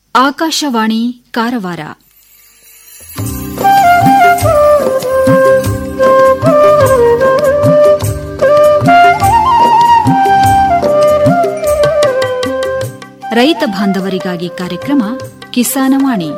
ಆಕಾಶವಾಣಿ ಕಾರವಾರ ರೈತ ಬಾಂಧವರಿಗಾಗಿ ಕಾರ್ಯಕ್ರಮ ಕಿಸಾನವಾಣಿ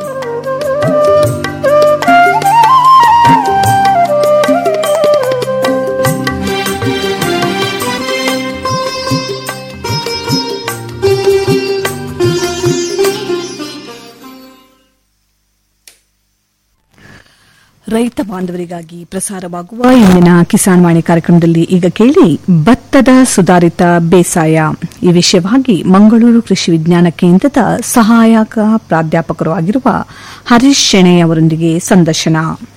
ರೈತ ಬಾಂಧವರಿಗಾಗಿ ಪ್ರಸಾರವಾಗುವ ಇಂದಿನ ಕಿಸಾನ್ ವಾಣಿ ಕಾರ್ಯಕ್ರಮದಲ್ಲಿ ಈಗ ಕೇಳಿ ಭತ್ತದ ಸುಧಾರಿತ ಬೇಸಾಯ ಈ ವಿಷಯವಾಗಿ ಮಂಗಳೂರು ಕೃಷಿ ವಿಜ್ಞಾನ ಕೇಂದ್ರದ ಸಹಾಯಕ ಪ್ರಾಧ್ಯಾಪಕರು ಆಗಿರುವ ಹರೀಶ್ ಶೆಣೆ ಅವರೊಂದಿಗೆ ಸಂದರ್ಶನ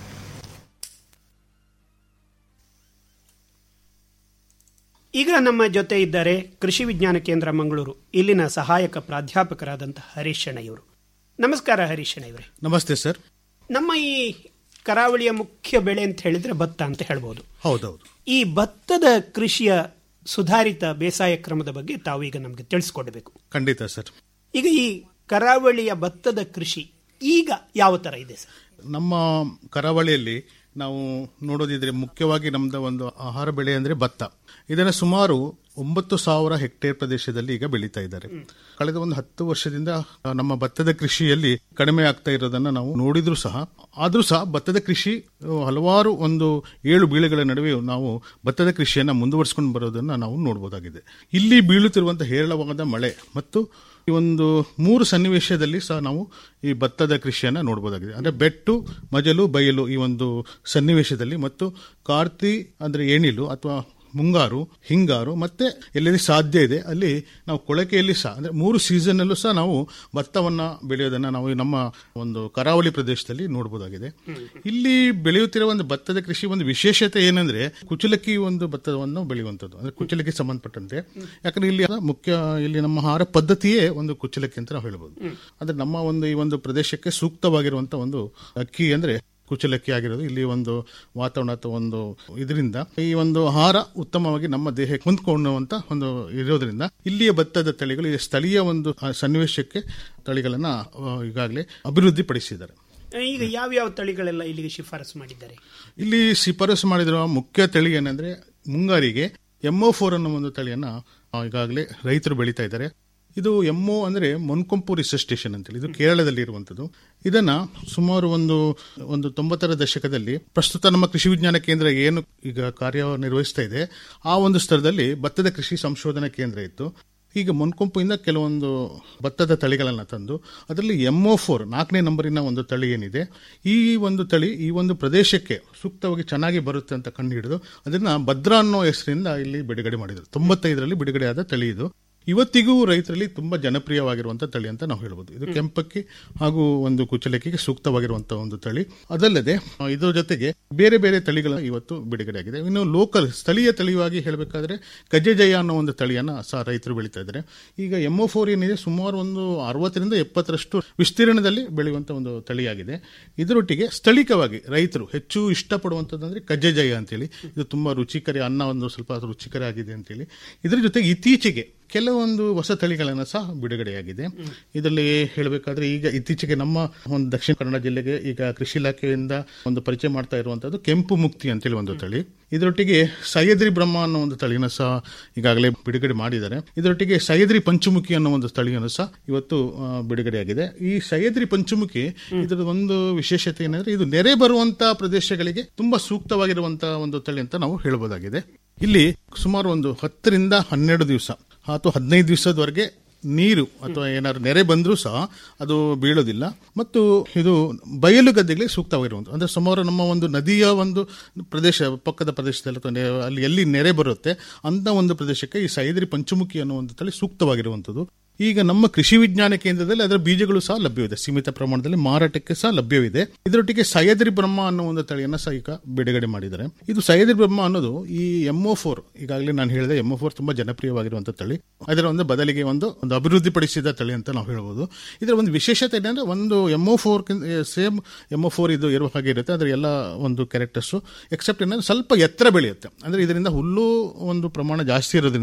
ಈಗ ನಮ್ಮ ಜೊತೆ ಇದ್ದಾರೆ ಕೃಷಿ ವಿಜ್ಞಾನ ಕೇಂದ್ರ ಮಂಗಳೂರು ಇಲ್ಲಿನ ಸಹಾಯಕ ಪ್ರಾಧ್ಯಾಪಕರಾದಂತಹ ಹರೀಶ್ ಶೆಣೆಯವರು ನಮಸ್ಕಾರ ಹರೀಶ್ ಶೆಣೆಯವರೇ ನಮಸ್ತೆ ಸರ್ ನಮ್ಮ ಈ ಕರಾವಳಿಯ ಮುಖ್ಯ ಬೆಳೆ ಅಂತ ಹೇಳಿದ್ರೆ ಭತ್ತ ಅಂತ ಹೇಳ್ಬೋದು ಹೌದೌದು ಈ ಭತ್ತದ ಕೃಷಿಯ ಸುಧಾರಿತ ಬೇಸಾಯ ಕ್ರಮದ ಬಗ್ಗೆ ತಾವು ಈಗ ನಮಗೆ ತಿಳಿಸ್ಕೊಡ್ಬೇಕು ಖಂಡಿತ ಸರ್ ಈಗ ಈ ಕರಾವಳಿಯ ಭತ್ತದ ಕೃಷಿ ಈಗ ಯಾವ ತರ ಇದೆ ಸರ್ ನಮ್ಮ ಕರಾವಳಿಯಲ್ಲಿ ನಾವು ನೋಡೋದಿದ್ರೆ ಮುಖ್ಯವಾಗಿ ನಮ್ದು ಒಂದು ಆಹಾರ ಬೆಳೆ ಅಂದ್ರೆ ಭತ್ತ ಇದನ್ನ ಸುಮಾರು ಒಂಬತ್ತು ಸಾವಿರ ಹೆಕ್ಟೇರ್ ಪ್ರದೇಶದಲ್ಲಿ ಈಗ ಬೆಳೀತಾ ಇದ್ದಾರೆ ಕಳೆದ ಒಂದು ಹತ್ತು ವರ್ಷದಿಂದ ನಮ್ಮ ಭತ್ತದ ಕೃಷಿಯಲ್ಲಿ ಕಡಿಮೆ ಆಗ್ತಾ ಇರೋದನ್ನ ನಾವು ನೋಡಿದ್ರು ಸಹ ಆದ್ರೂ ಸಹ ಭತ್ತದ ಕೃಷಿ ಅಹ್, ಹಲವಾರು ಒಂದು ಏಳು ಬೀಳುಗಳ ನಡುವೆ ನಾವು ಭತ್ತದ ಕೃಷಿಯನ್ನ ಮುಂದುವರಿಸಿಕೊಂಡು ಬರೋದನ್ನ ನಾವು ನೋಡಬಹುದಾಗಿದೆ ಇಲ್ಲಿ ಬೀಳುತ್ತಿರುವಂತಹ ಹೇರಳವಾದ ಮಳೆ ಮತ್ತು ಈ ಒಂದು ಮೂರು ಸನ್ನಿವೇಶದಲ್ಲಿ ಸಹ ನಾವು ಈ ಭತ್ತದ ಕೃಷಿಯನ್ನ ನೋಡಬಹುದಾಗಿದೆ ಅಂದ್ರೆ ಬೆಟ್ಟು ಮಜಲು ಬಯಲು ಈ ಒಂದು ಸನ್ನಿವೇಶದಲ್ಲಿ ಮತ್ತು ಕಾರ್ತಿ ಅಂದ್ರೆ ಏಣಿಲು ಅಥವಾ ಮುಂಗಾರು ಹಿಂಗಾರು ಮತ್ತೆ ಎಲ್ಲೆಲ್ಲಿ ಸಾಧ್ಯ ಇದೆ ಅಲ್ಲಿ ನಾವು ಕೊಳಕೆಯಲ್ಲಿ ಸಹ ಅಂದ್ರೆ ಮೂರು ಸೀಸನ್ ಅಲ್ಲೂ ಸಹ ನಾವು ಭತ್ತವನ್ನ ಬೆಳೆಯೋದನ್ನ ನಾವು ಈ ನಮ್ಮ ಒಂದು ಕರಾವಳಿ ಪ್ರದೇಶದಲ್ಲಿ ನೋಡಬಹುದಾಗಿದೆ ಇಲ್ಲಿ ಬೆಳೆಯುತ್ತಿರುವ ಒಂದು ಭತ್ತದ ಕೃಷಿ ಒಂದು ವಿಶೇಷತೆ ಏನಂದ್ರೆ ಕುಚಲಕ್ಕಿ ಒಂದು ಭತ್ತವನ್ನು ಬೆಳೆಯುವಂಥದ್ದು ಅಂದ್ರೆ ಕುಚಲಕ್ಕಿ ಸಂಬಂಧಪಟ್ಟಂತೆ ಯಾಕಂದ್ರೆ ಇಲ್ಲಿ ಮುಖ್ಯ ಇಲ್ಲಿ ನಮ್ಮ ಆಹಾರ ಪದ್ಧತಿಯೇ ಒಂದು ಕುಚಲಕ್ಕಿ ಅಂತ ನಾವು ಹೇಳ್ಬೋದು ಅಂದ್ರೆ ನಮ್ಮ ಒಂದು ಈ ಒಂದು ಪ್ರದೇಶಕ್ಕೆ ಸೂಕ್ತವಾಗಿರುವಂತ ಒಂದು ಅಕ್ಕಿ ಅಂದ್ರೆ ಕುಚಲಕ್ಕಿ ಆಗಿರೋದು ಇಲ್ಲಿ ಒಂದು ವಾತಾವರಣ ಅಥವಾ ಒಂದು ಇದರಿಂದ ಈ ಒಂದು ಆಹಾರ ಉತ್ತಮವಾಗಿ ನಮ್ಮ ದೇಹಕ್ಕೆ ಹೊಂದ್ಕೊಳ್ಳುವಂತ ಒಂದು ಇರೋದ್ರಿಂದ ಇಲ್ಲಿಯ ಭತ್ತದ ತಳಿಗಳು ಈ ಸ್ಥಳೀಯ ಒಂದು ಆ, ಸನ್ನಿವೇಶಕ್ಕೆ ತಳಿಗಳನ್ನ ಆ, ಈಗಾಗಲೇ ಅಭಿವೃದ್ಧಿಪಡಿಸಿದ್ದಾರೆ ಈಗ ಯಾವ್ಯಾವ ತಳಿಗಳೆಲ್ಲ ಇಲ್ಲಿಗೆ ಶಿಫಾರಸು ಮಾಡಿದ್ದಾರೆ ಇಲ್ಲಿ ಶಿಫಾರಸು ಮಾಡಿದಿರುವ ಮುಖ್ಯ ತಳಿ ಏನಂದ್ರೆ ಮುಂಗಾರಿಗೆ ಎಂಒ ಫೋರ್ ಅನ್ನೋ ಒಂದು ತಳಿಯನ್ನ ಆ, ಈಗಾಗಲೇ ರೈತರು ಬೆಳೀತಾ ಇದ್ದಾರೆ ಇದು ಎಂಒ ಅಂದ್ರೆ ಮೊನ್ಕೊಂಪು ರಿಸಸ್ಟೇಷನ್ ಅಂತೇಳಿ ಇದು ಕೇರಳದಲ್ಲಿ ಇರುವಂತದ್ದು ಇದನ್ನ ಸುಮಾರು ಒಂದು ಒಂದು ತೊಂಬತ್ತರ ದಶಕದಲ್ಲಿ ಪ್ರಸ್ತುತ ನಮ್ಮ ಕೃಷಿ ವಿಜ್ಞಾನ ಕೇಂದ್ರ ಏನು ಈಗ ಕಾರ್ಯನಿರ್ವಹಿಸ್ತಾ ಇದೆ ಆ ಒಂದು ಸ್ಥಳದಲ್ಲಿ ಭತ್ತದ ಕೃಷಿ ಸಂಶೋಧನಾ ಕೇಂದ್ರ ಇತ್ತು ಈಗ ಮೊನ್ಕೊಂಪಿಂದ ಕೆಲವೊಂದು ಭತ್ತದ ತಳಿಗಳನ್ನು ತಂದು ಅದರಲ್ಲಿ ಎಂಒ ಫೋರ್ ನಾಲ್ಕನೇ ನಂಬರಿನ ಒಂದು ತಳಿ ಏನಿದೆ ಈ ಒಂದು ತಳಿ ಈ ಒಂದು ಪ್ರದೇಶಕ್ಕೆ ಸೂಕ್ತವಾಗಿ ಚೆನ್ನಾಗಿ ಬರುತ್ತೆ ಅಂತ ಕಂಡು ಹಿಡಿದು ಅದನ್ನ ಭದ್ರಾ ಅನ್ನೋ ಹೆಸರಿಂದ ಇಲ್ಲಿ ಬಿಡುಗಡೆ ಮಾಡಿದರು ತೊಂಬತ್ತೈದರಲ್ಲಿ ಬಿಡುಗಡೆಯಾದ ತಳಿ ಇದು ಇವತ್ತಿಗೂ ರೈತರಲ್ಲಿ ತುಂಬಾ ಜನಪ್ರಿಯವಾಗಿರುವಂತಹ ತಳಿ ಅಂತ ನಾವು ಹೇಳ್ಬೋದು ಇದು ಕೆಂಪಕ್ಕಿ ಹಾಗೂ ಒಂದು ಕುಚಲಕ್ಕಿಗೆ ಸೂಕ್ತವಾಗಿರುವಂತಹ ಒಂದು ತಳಿ ಅದಲ್ಲದೆ ಆ, ಇದರ ಜೊತೆಗೆ ಬೇರೆ ಬೇರೆ ತಳಿಗಳ ಇವತ್ತು ಬಿಡುಗಡೆಯಾಗಿದೆ ಇನ್ನು ಲೋಕಲ್ ಸ್ಥಳೀಯ ತಳಿಯಾಗಿ ಹೇಳಬೇಕಾದ್ರೆ ಗಜಜಯ ಅನ್ನೋ ಒಂದು ತಳಿಯನ್ನ ಸಹ ರೈತರು ಬೆಳೀತಾ ಇದ್ದಾರೆ ಈಗ ಎಂಒ ಫೋರ್ ಏನಿದೆ ಸುಮಾರು ಒಂದು ಅರವತ್ತರಿಂದ ಎಪ್ಪತ್ತರಷ್ಟು ವಿಸ್ತೀರ್ಣದಲ್ಲಿ ಬೆಳೆಯುವಂತ ಒಂದು ತಳಿಯಾಗಿದೆ ಇದರೊಟ್ಟಿಗೆ ಸ್ಥಳೀಯವಾಗಿ ರೈತರು ಹೆಚ್ಚು ಇಷ್ಟಪಡುವಂತದಂದ್ರೆ ಕಜ್ಜಜಯ ಅಂತೇಳಿ ಇದು ತುಂಬಾ ರುಚಿಕರ ಅನ್ನ ಒಂದು ಸ್ವಲ್ಪ ರುಚಿಕರ ಆಗಿದೆ ಅಂತೇಳಿ ಇದರ ಜೊತೆಗೆ ಇತ್ತೀಚೆಗೆ ಕೆಲವೊಂದು ಹೊಸ ತಳಿಗಳನ್ನು ಸಹ ಬಿಡುಗಡೆಯಾಗಿದೆ ಇದರಲ್ಲಿ ಹೇಳಬೇಕಾದ್ರೆ ಈಗ ಇತ್ತೀಚೆಗೆ ನಮ್ಮ ಒಂದು ದಕ್ಷಿಣ ಕನ್ನಡ ಜಿಲ್ಲೆಗೆ ಈಗ ಕೃಷಿ ಇಲಾಖೆಯಿಂದ ಒಂದು ಪರಿಚಯ ಮಾಡ್ತಾ ಇರುವಂತದ್ದು ಕೆಂಪು ಮುಕ್ತಿ ಅಂತೇಳಿ ಒಂದು ತಳಿ ಇದರೊಟ್ಟಿಗೆ ಸಹ್ಯದ್ರಿ ಬ್ರಹ್ಮ ಅನ್ನೋ ಒಂದು ತಳಿಯನ್ನು ಸಹ ಈಗಾಗಲೇ ಬಿಡುಗಡೆ ಮಾಡಿದ್ದಾರೆ ಇದರೊಟ್ಟಿಗೆ ಸಹ್ಯದ್ರಿ ಪಂಚಮುಖಿ ಅನ್ನೋ ಒಂದು ತಳಿಯನ್ನು ಸಹ ಇವತ್ತು ಆ, ಬಿಡುಗಡೆಯಾಗಿದೆ ಈ ಸಹ್ಯದ್ರಿ ಪಂಚಮುಖಿ ಇದರ ಒಂದು ವಿಶೇಷತೆ ಏನಂದ್ರೆ ಇದು ನೆರೆ ಬರುವಂತ ಪ್ರದೇಶಗಳಿಗೆ ತುಂಬಾ ಸೂಕ್ತವಾಗಿರುವಂತಹ ಒಂದು ತಳಿ ಅಂತ ನಾವು ಹೇಳಬಹುದಾಗಿದೆ ಇಲ್ಲಿ ಸುಮಾರು ಒಂದು ಹತ್ತರಿಂದ ಹನ್ನೆರಡು ದಿವಸ ಅಥವಾ ಹದಿನೈದು ದಿವಸದವರೆಗೆ ನೀರು ಅಥವಾ ಏನಾದ್ರು ನೆರೆ ಬಂದರೂ ಸಹ ಅದು ಬೀಳೋದಿಲ್ಲ ಮತ್ತು ಇದು ಬಯಲು ಗದ್ದೆಗಳಿಗೆ ಸೂಕ್ತವಾಗಿರುವಂಥ ಅಂದ್ರೆ ಸುಮಾರು ನಮ್ಮ ಒಂದು ನದಿಯ ಒಂದು ಪ್ರದೇಶ ಪಕ್ಕದ ಪ್ರದೇಶದಲ್ಲಿ ಅಥವಾ ನೆ- ಅಲ್ಲಿ ಎಲ್ಲಿ ನೆರೆ ಬರುತ್ತೆ ಅಂತ ಒಂದು ಪ್ರದೇಶಕ್ಕೆ ಈ ಸೈದ್ರಿ ಪಂಚಮುಖಿ ಅನ್ನೋ ಒಂದು ತಳಿ ಸೂಕ್ತವಾಗಿರುವಂಥದ್ದು ಈಗ ನಮ್ಮ ಕೃಷಿ ವಿಜ್ಞಾನ ಕೇಂದ್ರದಲ್ಲಿ ಅದರ ಬೀಜಗಳು ಸಹ ಲಭ್ಯವಿದೆ ಸೀಮಿತ ಪ್ರಮಾಣದಲ್ಲಿ ಮಾರಾಟಕ್ಕೆ ಸಹ ಲಭ್ಯವಿದೆ ಇದರೊಟ್ಟಿಗೆ ಸಹ್ಯದ್ರಿ ಬ್ರಹ್ಮ ಅನ್ನೋ ಒಂದು ತಳಿಯನ್ನ ಸಹ ಈಗ ಬಿಡುಗಡೆ ಮಾಡಿದ್ದಾರೆ ಇದು ಸಹ್ಯದ್ರಿ ಬ್ರಹ್ಮ ಅನ್ನೋದು ಈ ಎಂಒ ಫೋರ್ ಈಗಾಗಲೇ ನಾನು ಹೇಳಿದೆ ಎಂಒ ಫೋರ್ ತುಂಬಾ ಜನಪ್ರಿಯವಾಗಿರುವಂತಹ ತಳಿ ಅದರ ಒಂದು ಬದಲಿಗೆ ಒಂದು ಒಂದು ಅಭಿವೃದ್ಧಿಪಡಿಸಿದ ತಳಿ ಅಂತ ನಾವು ಹೇಳ್ಬೋದು ಇದರ ಒಂದು ವಿಶೇಷತೆ ಏನಂದ್ರೆ ಒಂದು MO four same MO four ಇದು ಇರುವ ಹಾಗೆ ಇರುತ್ತೆ ಅದರ ಎಲ್ಲ ಒಂದು ಕ್ಯಾರೆಕ್ಟರ್ಸ್ ಎಕ್ಸೆಪ್ಟ್ ಏನಂದ್ರೆ ಸ್ವಲ್ಪ ಎತ್ತರ ಬೆಳೆಯುತ್ತೆ ಅಂದ್ರೆ ಇದರಿಂದ ಹುಲ್ಲು ಒಂದು ಪ್ರಮಾಣ ಜಾಸ್ತಿ ಇರೋದ್ರಿಂದ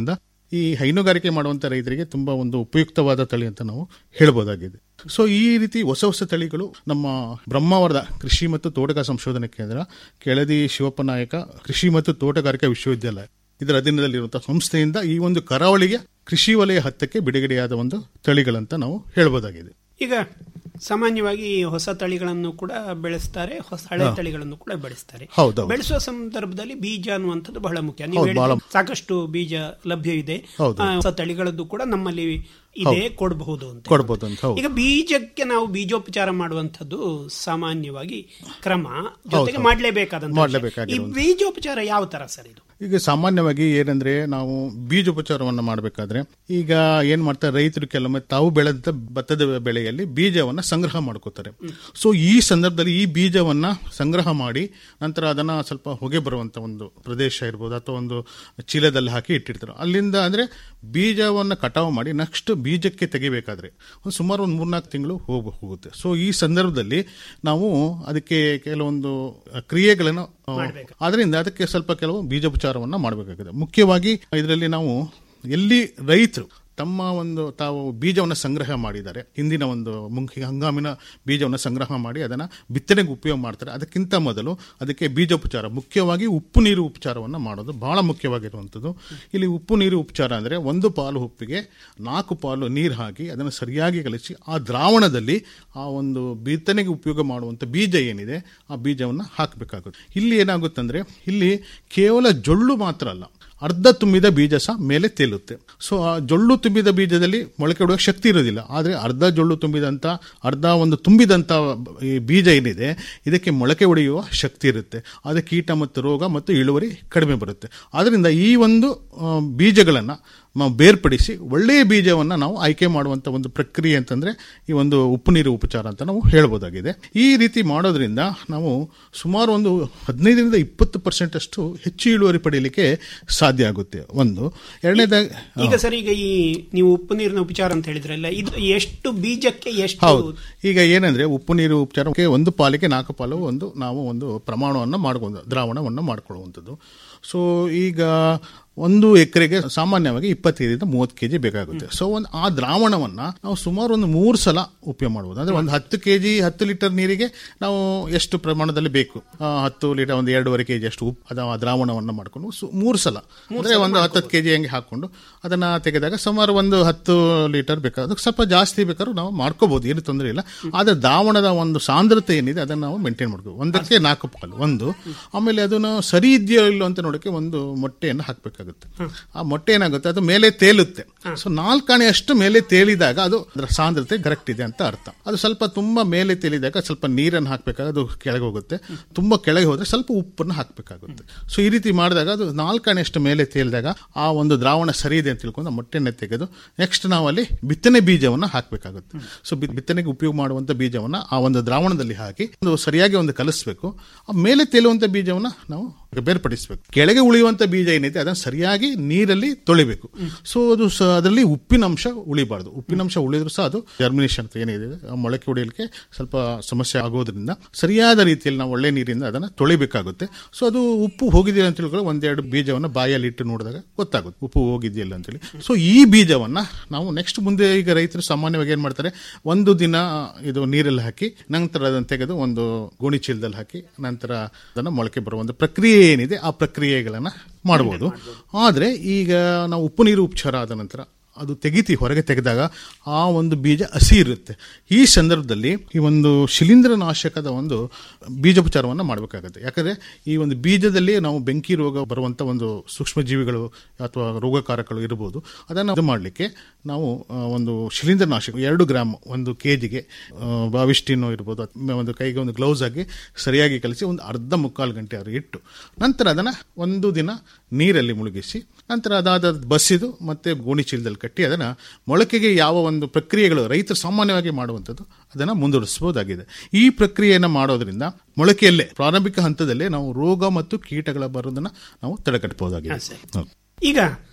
ಈ ಹೈನುಗಾರಿಕೆ ಮಾಡುವಂತ ರೈತರಿಗೆ ತುಂಬಾ ಒಂದು ಉಪಯುಕ್ತವಾದ ತಳಿ ಅಂತ ನಾವು ಹೇಳ್ಬೋದಾಗಿದೆ ಸೊ ಈ ರೀತಿ ಹೊಸ ಹೊಸ ತಳಿಗಳು ನಮ್ಮ ಬ್ರಹ್ಮಾವರದ ಕೃಷಿ ಮತ್ತು ತೋಟಗಾರಿಕಾ ಸಂಶೋಧನಾ ಕೇಂದ್ರ ಕೆಳದಿ ಶಿವಪ್ಪ ನಾಯಕ ಕೃಷಿ ಮತ್ತು ತೋಟಗಾರಿಕಾ ವಿಶ್ವವಿದ್ಯಾಲಯ ಇದರ ಅಧೀನದಲ್ಲಿರುವಂತಹ ಸಂಸ್ಥೆಯಿಂದ ಈ ಒಂದು ಕರಾವಳಿಗೆ ಕೃಷಿ ವಲಯ ಹತ್ತಕ್ಕೆ ಬಿಡುಗಡೆಯಾದ ಒಂದು ತಳಿಗಳಂತ ನಾವು ಹೇಳ್ಬೋದಾಗಿದೆ ಈಗ ಸಾಮಾನ್ಯವಾಗಿ ಈ ಹೊಸ ತಳಿಗಳನ್ನು ಕೂಡ ಬೆಳೆಸ್ತಾರೆ ಹೊಸ ಹಳೆ ತಳಿಗಳನ್ನು ಕೂಡ ಬೆಳೆಸ್ತಾರೆ ಹೌದೌದು. ಬೆಳೆಸುವ ಸಂದರ್ಭದಲ್ಲಿ ಬೀಜ ಅನ್ನುವಂಥದ್ದು ಬಹಳ ಮುಖ್ಯ ನೀವು ಹೌದು, ಬಹಳ- ಹೇಳಿದ್ರೆ ಸಾಕಷ್ಟು ಬೀಜ ಲಭ್ಯವಿದೆ ಹೌದು. ಆ, ಹೊಸ ತಳಿಗಳದ್ದು ಕೂಡ ನಮ್ಮಲ್ಲಿ ಇದೆ ಕೊಡಬಹುದು ಅಂತ ಕೊಡ್ಬೋದು ಅಂತ ಹೌದು ಈಗ ಬೀಜಕ್ಕೆ ನಾವು ಬೀಜೋಪಚಾರ ಮಾಡುವಂತದ್ದು ಸಾಮಾನ್ಯವಾಗಿ ಕ್ರಮ ಜೊತೆಗೆ ಹೌದು. ಮಾಡಲೇಬೇಕಾದಂತ ಈ ಮಾಡ್ಲೇಬೇಕಾಗಿರುವಂತ. ಬೀಜೋಪಚಾರ ಯಾವ ತರ ಸರ್ ಇದು ಈಗ ಸಾಮಾನ್ಯವಾಗಿ ಏನಂದ್ರೆ ನಾವು ಬೀಜೋಪಚಾರವನ್ನ ಮಾಡಬೇಕಾದ್ರೆ ಈಗ ಏನ್ ಮಾಡ್ತಾರೆ ರೈತರು ಕೆಲವೊಮ್ಮೆ ತಾವು ಬೆಳೆದ ಭತ್ತದ ಬೆಳೆಯಲ್ಲಿ ಬೀಜವನ್ನ ಸಂಗ್ರಹ ಮಾಡ್ಕೋತಾರೆ ಸೊ ಈ ಸಂದರ್ಭದಲ್ಲಿ ಈ ಬೀಜವನ್ನ ಸಂಗ್ರಹ ಮಾಡಿ ನಂತರ ಅದನ್ನ ಸ್ವಲ್ಪ ಹೊಗೆ ಬರುವಂತ ಒಂದು ಪ್ರದೇಶ ಇರ್ಬೋದು ಅಥವಾ ಒಂದು ಚೀಲದಲ್ಲಿ ಹಾಕಿ ಇಟ್ಟಿರ್ತಾರೆ ಅಲ್ಲಿಂದ ಅಂದ್ರೆ ಬೀಜವನ್ನ ಕಟಾವು ಮಾಡಿ ನೆಕ್ಸ್ಟ್ ಬೀಜಕ್ಕೆ ತೆಗಿಬೇಕಾದ್ರೆ ಒಂದು ಸುಮಾರು ಒಂದು ಮೂರ್ನಾಲ್ಕು ತಿಂಗಳು ಹೋಗ ಹೋಗುತ್ತೆ ಸೊ ಈ ಸಂದರ್ಭದಲ್ಲಿ ನಾವು ಅದಕ್ಕೆ ಕೆಲವೊಂದು ಕ್ರಿಯೆಗಳನ್ನು ಆ, ಆದ್ರಿಂದ ಅದಕ್ಕೆ ಸ್ವಲ್ಪ ಕೆಲವು ಬೀಜೋಪಚಾರವನ್ನ ಮಾಡಬೇಕಾಗಿದೆ ಮುಖ್ಯವಾಗಿ ಇದರಲ್ಲಿ ನಾವು ಎಲ್ಲಿ ರೈತರು ತಮ್ಮ ಒಂದು ತಾವು ಬೀಜವನ್ನು ಸಂಗ್ರಹ ಮಾಡಿದ್ದಾರೆ ಹಿಂದಿನ ಒಂದು ಮುಂಕಿ ಹಂಗಾಮಿನ ಬೀಜವನ್ನು ಸಂಗ್ರಹ ಮಾಡಿ ಅದನ್ನು ಬಿತ್ತನೆಗೆ ಉಪಯೋಗ ಮಾಡ್ತಾರೆ ಅದಕ್ಕಿಂತ ಮೊದಲು ಅದಕ್ಕೆ ಬೀಜೋಪಚಾರ ಮುಖ್ಯವಾಗಿ ಉಪ್ಪು ನೀರು ಉಪಚಾರವನ್ನು ಮಾಡೋದು ಬಹಳ ಮುಖ್ಯವಾಗಿರುವಂಥದ್ದು ಇಲ್ಲಿ ಉಪ್ಪು ನೀರು ಉಪಚಾರ ಅಂದರೆ ಒಂದು ಪಾಲು ಉಪ್ಪಿಗೆ ನಾಲ್ಕು ಪಾಲು ನೀರು ಹಾಕಿ ಅದನ್ನು ಸರಿಯಾಗಿ ಕಲಿಸಿ ಆ ದ್ರಾವಣದಲ್ಲಿ ಆ ಒಂದು ಬಿತ್ತನೆಗೆ ಉಪಯೋಗ ಮಾಡುವಂಥ ಬೀಜ ಏನಿದೆ ಆ ಬೀಜವನ್ನು ಹಾಕಬೇಕಾಗುತ್ತೆ ಇಲ್ಲಿ ಏನಾಗುತ್ತಂದ್ರೆ ಇಲ್ಲಿ ಕೇವಲ ಜೊಳ್ಳು ಮಾತ್ರ ಅಲ್ಲ ಅರ್ಧ ತುಂಬಿದ ಬೀಜ ಸಹ ಮೇಲೆ ತೇಲುತ್ತೆ ಸೊ ಆ ಜೊಳ್ಳು ತುಂಬಿದ ಬೀಜದಲ್ಲಿ ಮೊಳಕೆ ಹೊಡೆಯುವ ಶಕ್ತಿ ಇರೋದಿಲ್ಲ ಆದರೆ ಅರ್ಧ ಜೊಳ್ಳು ತುಂಬಿದಂಥ ಅರ್ಧ ಒಂದು ತುಂಬಿದಂಥ ಈ ಬೀಜ ಏನಿದೆ ಇದಕ್ಕೆ ಮೊಳಕೆ ಹೊಡೆಯುವ ಶಕ್ತಿ ಇರುತ್ತೆ ಆದರೆ ಕೀಟ ಮತ್ತು ರೋಗ ಮತ್ತು ಇಳುವರಿ ಕಡಿಮೆ ಬರುತ್ತೆ ಆದ್ದರಿಂದ ಈ ಒಂದು ಬೀಜಗಳನ್ನು ಬೇರ್ಪಡಿಸಿ ಒಳ್ಳೆಯ ಬೀಜವನ್ನು ನಾವು ಆಯ್ಕೆ ಮಾಡುವಂಥ ಒಂದು ಪ್ರಕ್ರಿಯೆ ಅಂತಂದ್ರೆ ಈ ಒಂದು ಉಪ್ಪು ನೀರು ಉಪಚಾರ ಅಂತ ನಾವು ಹೇಳ್ಬೋದಾಗಿದೆ ಈ ರೀತಿ ಮಾಡೋದ್ರಿಂದ ನಾವು ಸುಮಾರು ಒಂದು ಹದಿನೈದರಿಂದ ಇಪ್ಪತ್ತು ಪರ್ಸೆಂಟ್ ಅಷ್ಟು ಹೆಚ್ಚು ಇಳುವರಿ ಪಡೆಯಲಿಕ್ಕೆ ಸಾಧ್ಯ ಆಗುತ್ತೆ ಒಂದು ಎರಡನೇದಾಗಿ ಈಗ ಸರ್ ಈಗ ಈ ನೀವು ಉಪ್ಪು ನೀರಿನ ಉಪಚಾರ ಅಂತ ಹೇಳಿದ್ರಲ್ಲ ಇದು ಎಷ್ಟು ಬೀಜಕ್ಕೆ ಎಷ್ಟು ಹೌದು ಈಗ ಏನಂದ್ರೆ ಉಪ್ಪು ನೀರು ಉಪಚಾರಕ್ಕೆ ಒಂದು ಪಾಲಿಗೆ ನಾಲ್ಕು ಪಾಲು ಒಂದು ನಾವು ಒಂದು ಪ್ರಮಾಣವನ್ನು ಮಾಡ್ಕೊಂಡು ದ್ರಾವಣವನ್ನು ಮಾಡ್ಕೊಳ್ಳುವಂಥದ್ದು ಸೊ ಈಗ ಒಂದು ಎಕರೆಗೆ ಸಾಮಾನ್ಯವಾಗಿ ಇಪ್ಪತ್ತೈದರಿಂದ ಮೂವತ್ತು ಕೆಜಿ ಬೇಕಾಗುತ್ತೆ ಸೊ ಒಂದು ಆ ದ್ರಾವಣವನ್ನ ನಾವು ಸುಮಾರು ಒಂದು ಮೂರು ಸಲ ಉಪಯೋಗ ಮಾಡಬಹುದು ಅಂದ್ರೆ ಒಂದು ಹತ್ತು ಕೆಜಿ ಹತ್ತು ಲೀಟರ್ ನೀರಿಗೆ ನಾವು ಎಷ್ಟು ಪ್ರಮಾಣದಲ್ಲಿ ಬೇಕು ಆ, ಹತ್ತು ಲೀಟರ್ ಒಂದು ಎರಡೂವರೆ ಕೆಜಿ ಅಷ್ಟು ಉಪ್ಪು ಅದ ಆ ದ್ರಾವಣವನ್ನ ಮಾಡ್ಕೊಂಡು ಸು- ಮೂರು ಸಲ ಅಂದ್ರೆ ಒಂದು ಹತ್ತತ್ತು ಕೆಜಿ ಹಂಗೆ ಹಾಕೊಂಡು ಅದನ್ನ ತೆಗೆದಾಗ ಸುಮಾರು ಒಂದು ಹತ್ತು ಲೀಟರ್ ಬೇಕಾದ್ರೆ ಸ್ವಲ್ಪ ಜಾಸ್ತಿ ಬೇಕಾದ್ರೂ ನಾವು ಮಾಡ್ಕೋಬಹುದು ಏನು ತೊಂದರೆ ಇಲ್ಲ ಆದ್ರೆ ದ್ರಾವಣದ ಒಂದು ಸಾಂದ್ರತೆ ಏನಿದೆ ಅದನ್ನ ನಾವು ಮೇಂಟೈನ್ ಮಾಡ್ಬೇಕು ಒಂದಕ್ಕೆ ನಾಲ್ಕು ಪಾಲು ಒಂದು ಆಮೇಲೆ ಅದನ್ನು ಸರಿ ಇದೆಯೋ ಇಲ್ಲೋ ಅಂತ ನೋಡಕ್ಕೆ ಒಂದು ಮೊಟ್ಟೆಯನ್ನು ಹಾಕಬೇಕಾಗುತ್ತೆ ಆ ಮೊಟ್ಟೆ ಏನಾಗುತ್ತೆ ಅದು ಮೇಲೆ ತೇಲುತ್ತೆ ಸೊ ನಾಲ್ಕಾಣೆ ಅಷ್ಟು ಮೇಲೆ ತೇಲಿದಾಗ ಅದು ಅದರ ಸಾಂದ್ರತೆ ಕರೆಕ್ಟ್ ಇದೆ ಅಂತ ಅರ್ಥ ಅದು ಸ್ವಲ್ಪ ತುಂಬಾ ಮೇಲೆ ತೇಲಿದಾಗ ಸ್ವಲ್ಪ ನೀರನ್ನು ಹಾಕಬೇಕಾಗ ಅದು ಕೆಳಗೆ ಹೋಗುತ್ತೆ ತುಂಬಾ ಕೆಳಗೆ ಹೋದ್ರೆ ಸ್ವಲ್ಪ ಉಪ್ಪನ್ನು ಹಾಕಬೇಕಾಗುತ್ತೆ ಸೊ ಈ ರೀತಿ ಮಾಡಿದಾಗ ಅದು ನಾಲ್ಕಾಣೆ ಅಷ್ಟು ಮೇಲೆ ತೇಲಿದಾಗ ಆ ಒಂದು ದ್ರಾವಣ ಸರಿ ಇದೆ ಅಂತ ತಿಳ್ಕೊಂಡು ಆ ಮೊಟ್ಟೆನ ತೆಗೆದು ನೆಕ್ಸ್ಟ್ ನಾವು ಅಲ್ಲಿ ಬಿತ್ತನೆ ಬೀಜವನ್ನು ಹಾಕಬೇಕಾಗುತ್ತೆ ಸೊ ಬಿತ್ತನೆಗೆ ಉಪಯೋಗ ಮಾಡುವಂತ ಬೀಜವನ್ನ ಆ ಒಂದು ದ್ರಾವಣದಲ್ಲಿ ಹಾಕಿ ಒಂದು ಸರಿಯಾಗಿ ಒಂದು ಕಲಿಸ್ಬೇಕು ಆ ಮೇಲೆ ತೇಲುವಂತ ಬೀಜವನ್ನ ನಾವು ಬೇರ್ಪಡಿಸಬೇಕು ಕೆಳಗೆ ಉಳಿಯುವಂತ ಬೀಜ ಏನಿದೆ ಅದನ್ನು ಸರಿಯಾಗಿ ನೀರಲ್ಲಿ ತೊಳಿಬೇಕು ಸೊ ಅದು ಸ- ಅದರಲ್ಲಿ ಉಪ್ಪಿನಂಶ ಉಳಿಬಾರ್ದು ಉಪ್ಪಿನಂಶ ಉಳಿದ್ರು ಸಹ ಅದು ಜರ್ಮಿನೇಷನ್ ಅಂತ ಏನಿದೆ ಆ ಮೊಳಕೆ ಹೊಡೆಯಲಿಕ್ಕೆ ಸ್ವಲ್ಪ ಸಮಸ್ಯೆ ಆಗೋದ್ರಿಂದ ಸರಿಯಾದ ರೀತಿಯಲ್ಲಿ ನಾವು ಒಳ್ಳೆ ನೀರಿಂದ ಅದನ್ನು ತೊಳಿಬೇಕಾಗುತ್ತೆ ಸೊ ಅದು ಉಪ್ಪು ಹೋಗಿದೆಯಲ್ಲ ಅಂತ ತಿಳ್ಕೊಂಡು ಒಂದೆರಡು ಬೀಜವನ್ನು ಬಾಯಲ್ಲಿ ಇಟ್ಟು ನೋಡಿದಾಗ ಗೊತ್ತಾಗುತ್ತೆ ಉಪ್ಪು ಹೋಗಿದೆಯಲ್ಲ ಅಂತೇಳಿ ಸೊ ಈ ಬೀಜವನ್ನ ನಾವು ನೆಕ್ಸ್ಟ್ ಮುಂದೆ ಈಗ ರೈತರು ಸಾಮಾನ್ಯವಾಗಿ ಏನ್ ಮಾಡ್ತಾರೆ ಒಂದು ದಿನ ಇದು ನೀರಲ್ಲಿ ಹಾಕಿ ನಂತರ ಅದನ್ನು ತೆಗೆದು ಒಂದು ಗೋಣಿ ಚೀಲದಲ್ಲಿ ಹಾಕಿ ನಂತರ ಅದನ್ನು ಮೊಳಕೆ ಬರುವ ಒಂದು ಪ್ರಕ್ರಿಯೆ ಏನಿದೆ ಆ ಪ್ರಕ್ರಿಯೆಗಳನ್ನ ಮಾಡಬಹುದು ಆದ್ರೆ ಈಗ ನಾವು ಉಪ್ಪು ನೀರು ಉಪಚಾರ ಆದ ನಂತರ ಅದು ತೆಗಿತಿ ಹೊರಗೆ ತೆಗೆದಾಗ ಆ ಒಂದು ಬೀಜ ಹಸಿ ಇರುತ್ತೆ ಈ ಸಂದರ್ಭದಲ್ಲಿ ಈ ಒಂದು ಶಿಲೀಂಧ್ರನಾಶಕದ ಒಂದು ಬೀಜೋಪಚಾರವನ್ನು ಮಾಡಬೇಕಾಗುತ್ತೆ ಯಾಕಂದ್ರೆ ಈ ಒಂದು ಬೀಜದಲ್ಲಿ ನಾವು ಬೆಂಕಿ ರೋಗ ಬರುವಂತ ಒಂದು ಸೂಕ್ಷ್ಮ ಜೀವಿಗಳು ಅಥವಾ ರೋಗಕಾರಕಗಳು ಇರಬಹುದು ಅದನ್ನು ಇದು ಮಾಡಲಿಕ್ಕೆ ನಾವು ಆ, ಒಂದು ಶಿಲೀಂಧ್ರನಾಶಕ ಎರಡು ಗ್ರಾಮ್ ಒಂದು ಕೆ ಜಿಗೆ ಬಾವಿಷ್ಟಿನೋ ಇರ್ಬೋದು ಅಥವಾ ಒಂದು ಕೈಗೆ ಒಂದು ಗ್ಲೌಸ್ ಆಗಿ ಸರಿಯಾಗಿ ಕಲಿಸಿ ಒಂದು ಅರ್ಧ ಮುಕ್ಕಾಲು ಗಂಟೆ ಅವರು ಇಟ್ಟು ನಂತರ ಅದನ್ನು ಒಂದು ದಿನ ನೀರಲ್ಲಿ ಮುಳುಗಿಸಿ ನಂತರ ಅದಾದ ಬಸಿದು ಮತ್ತೆ ಗೋಣಿ ಚೀಲದಲ್ಲಿ ಕಟ್ಟಿ ಅದನ್ನು ಮೊಳಕೆಗೆ ಯಾವ ಒಂದು ಪ್ರಕ್ರಿಯೆಗಳು ರೈತರು ಸಾಮಾನ್ಯವಾಗಿ ಮಾಡುವಂಥದ್ದು ಅದನ್ನು ಮುಂದುವರಿಸಬಹುದಾಗಿದೆ ಈ ಪ್ರಕ್ರಿಯೆಯನ್ನು ಮಾಡೋದ್ರಿಂದ ಮೊಳಕೆಯಲ್ಲೇ ಪ್ರಾರಂಭಿಕ ಹಂತದಲ್ಲೇ ನಾವು ರೋಗ ಮತ್ತು ಕೀಟಗಳ ಬರೋದನ್ನ ನಾವು ತಡೆಗಟ್ಟಬಹುದಾಗಿದೆ ಹಾ, ಸರಿ. ಹೌದು. ಈಗ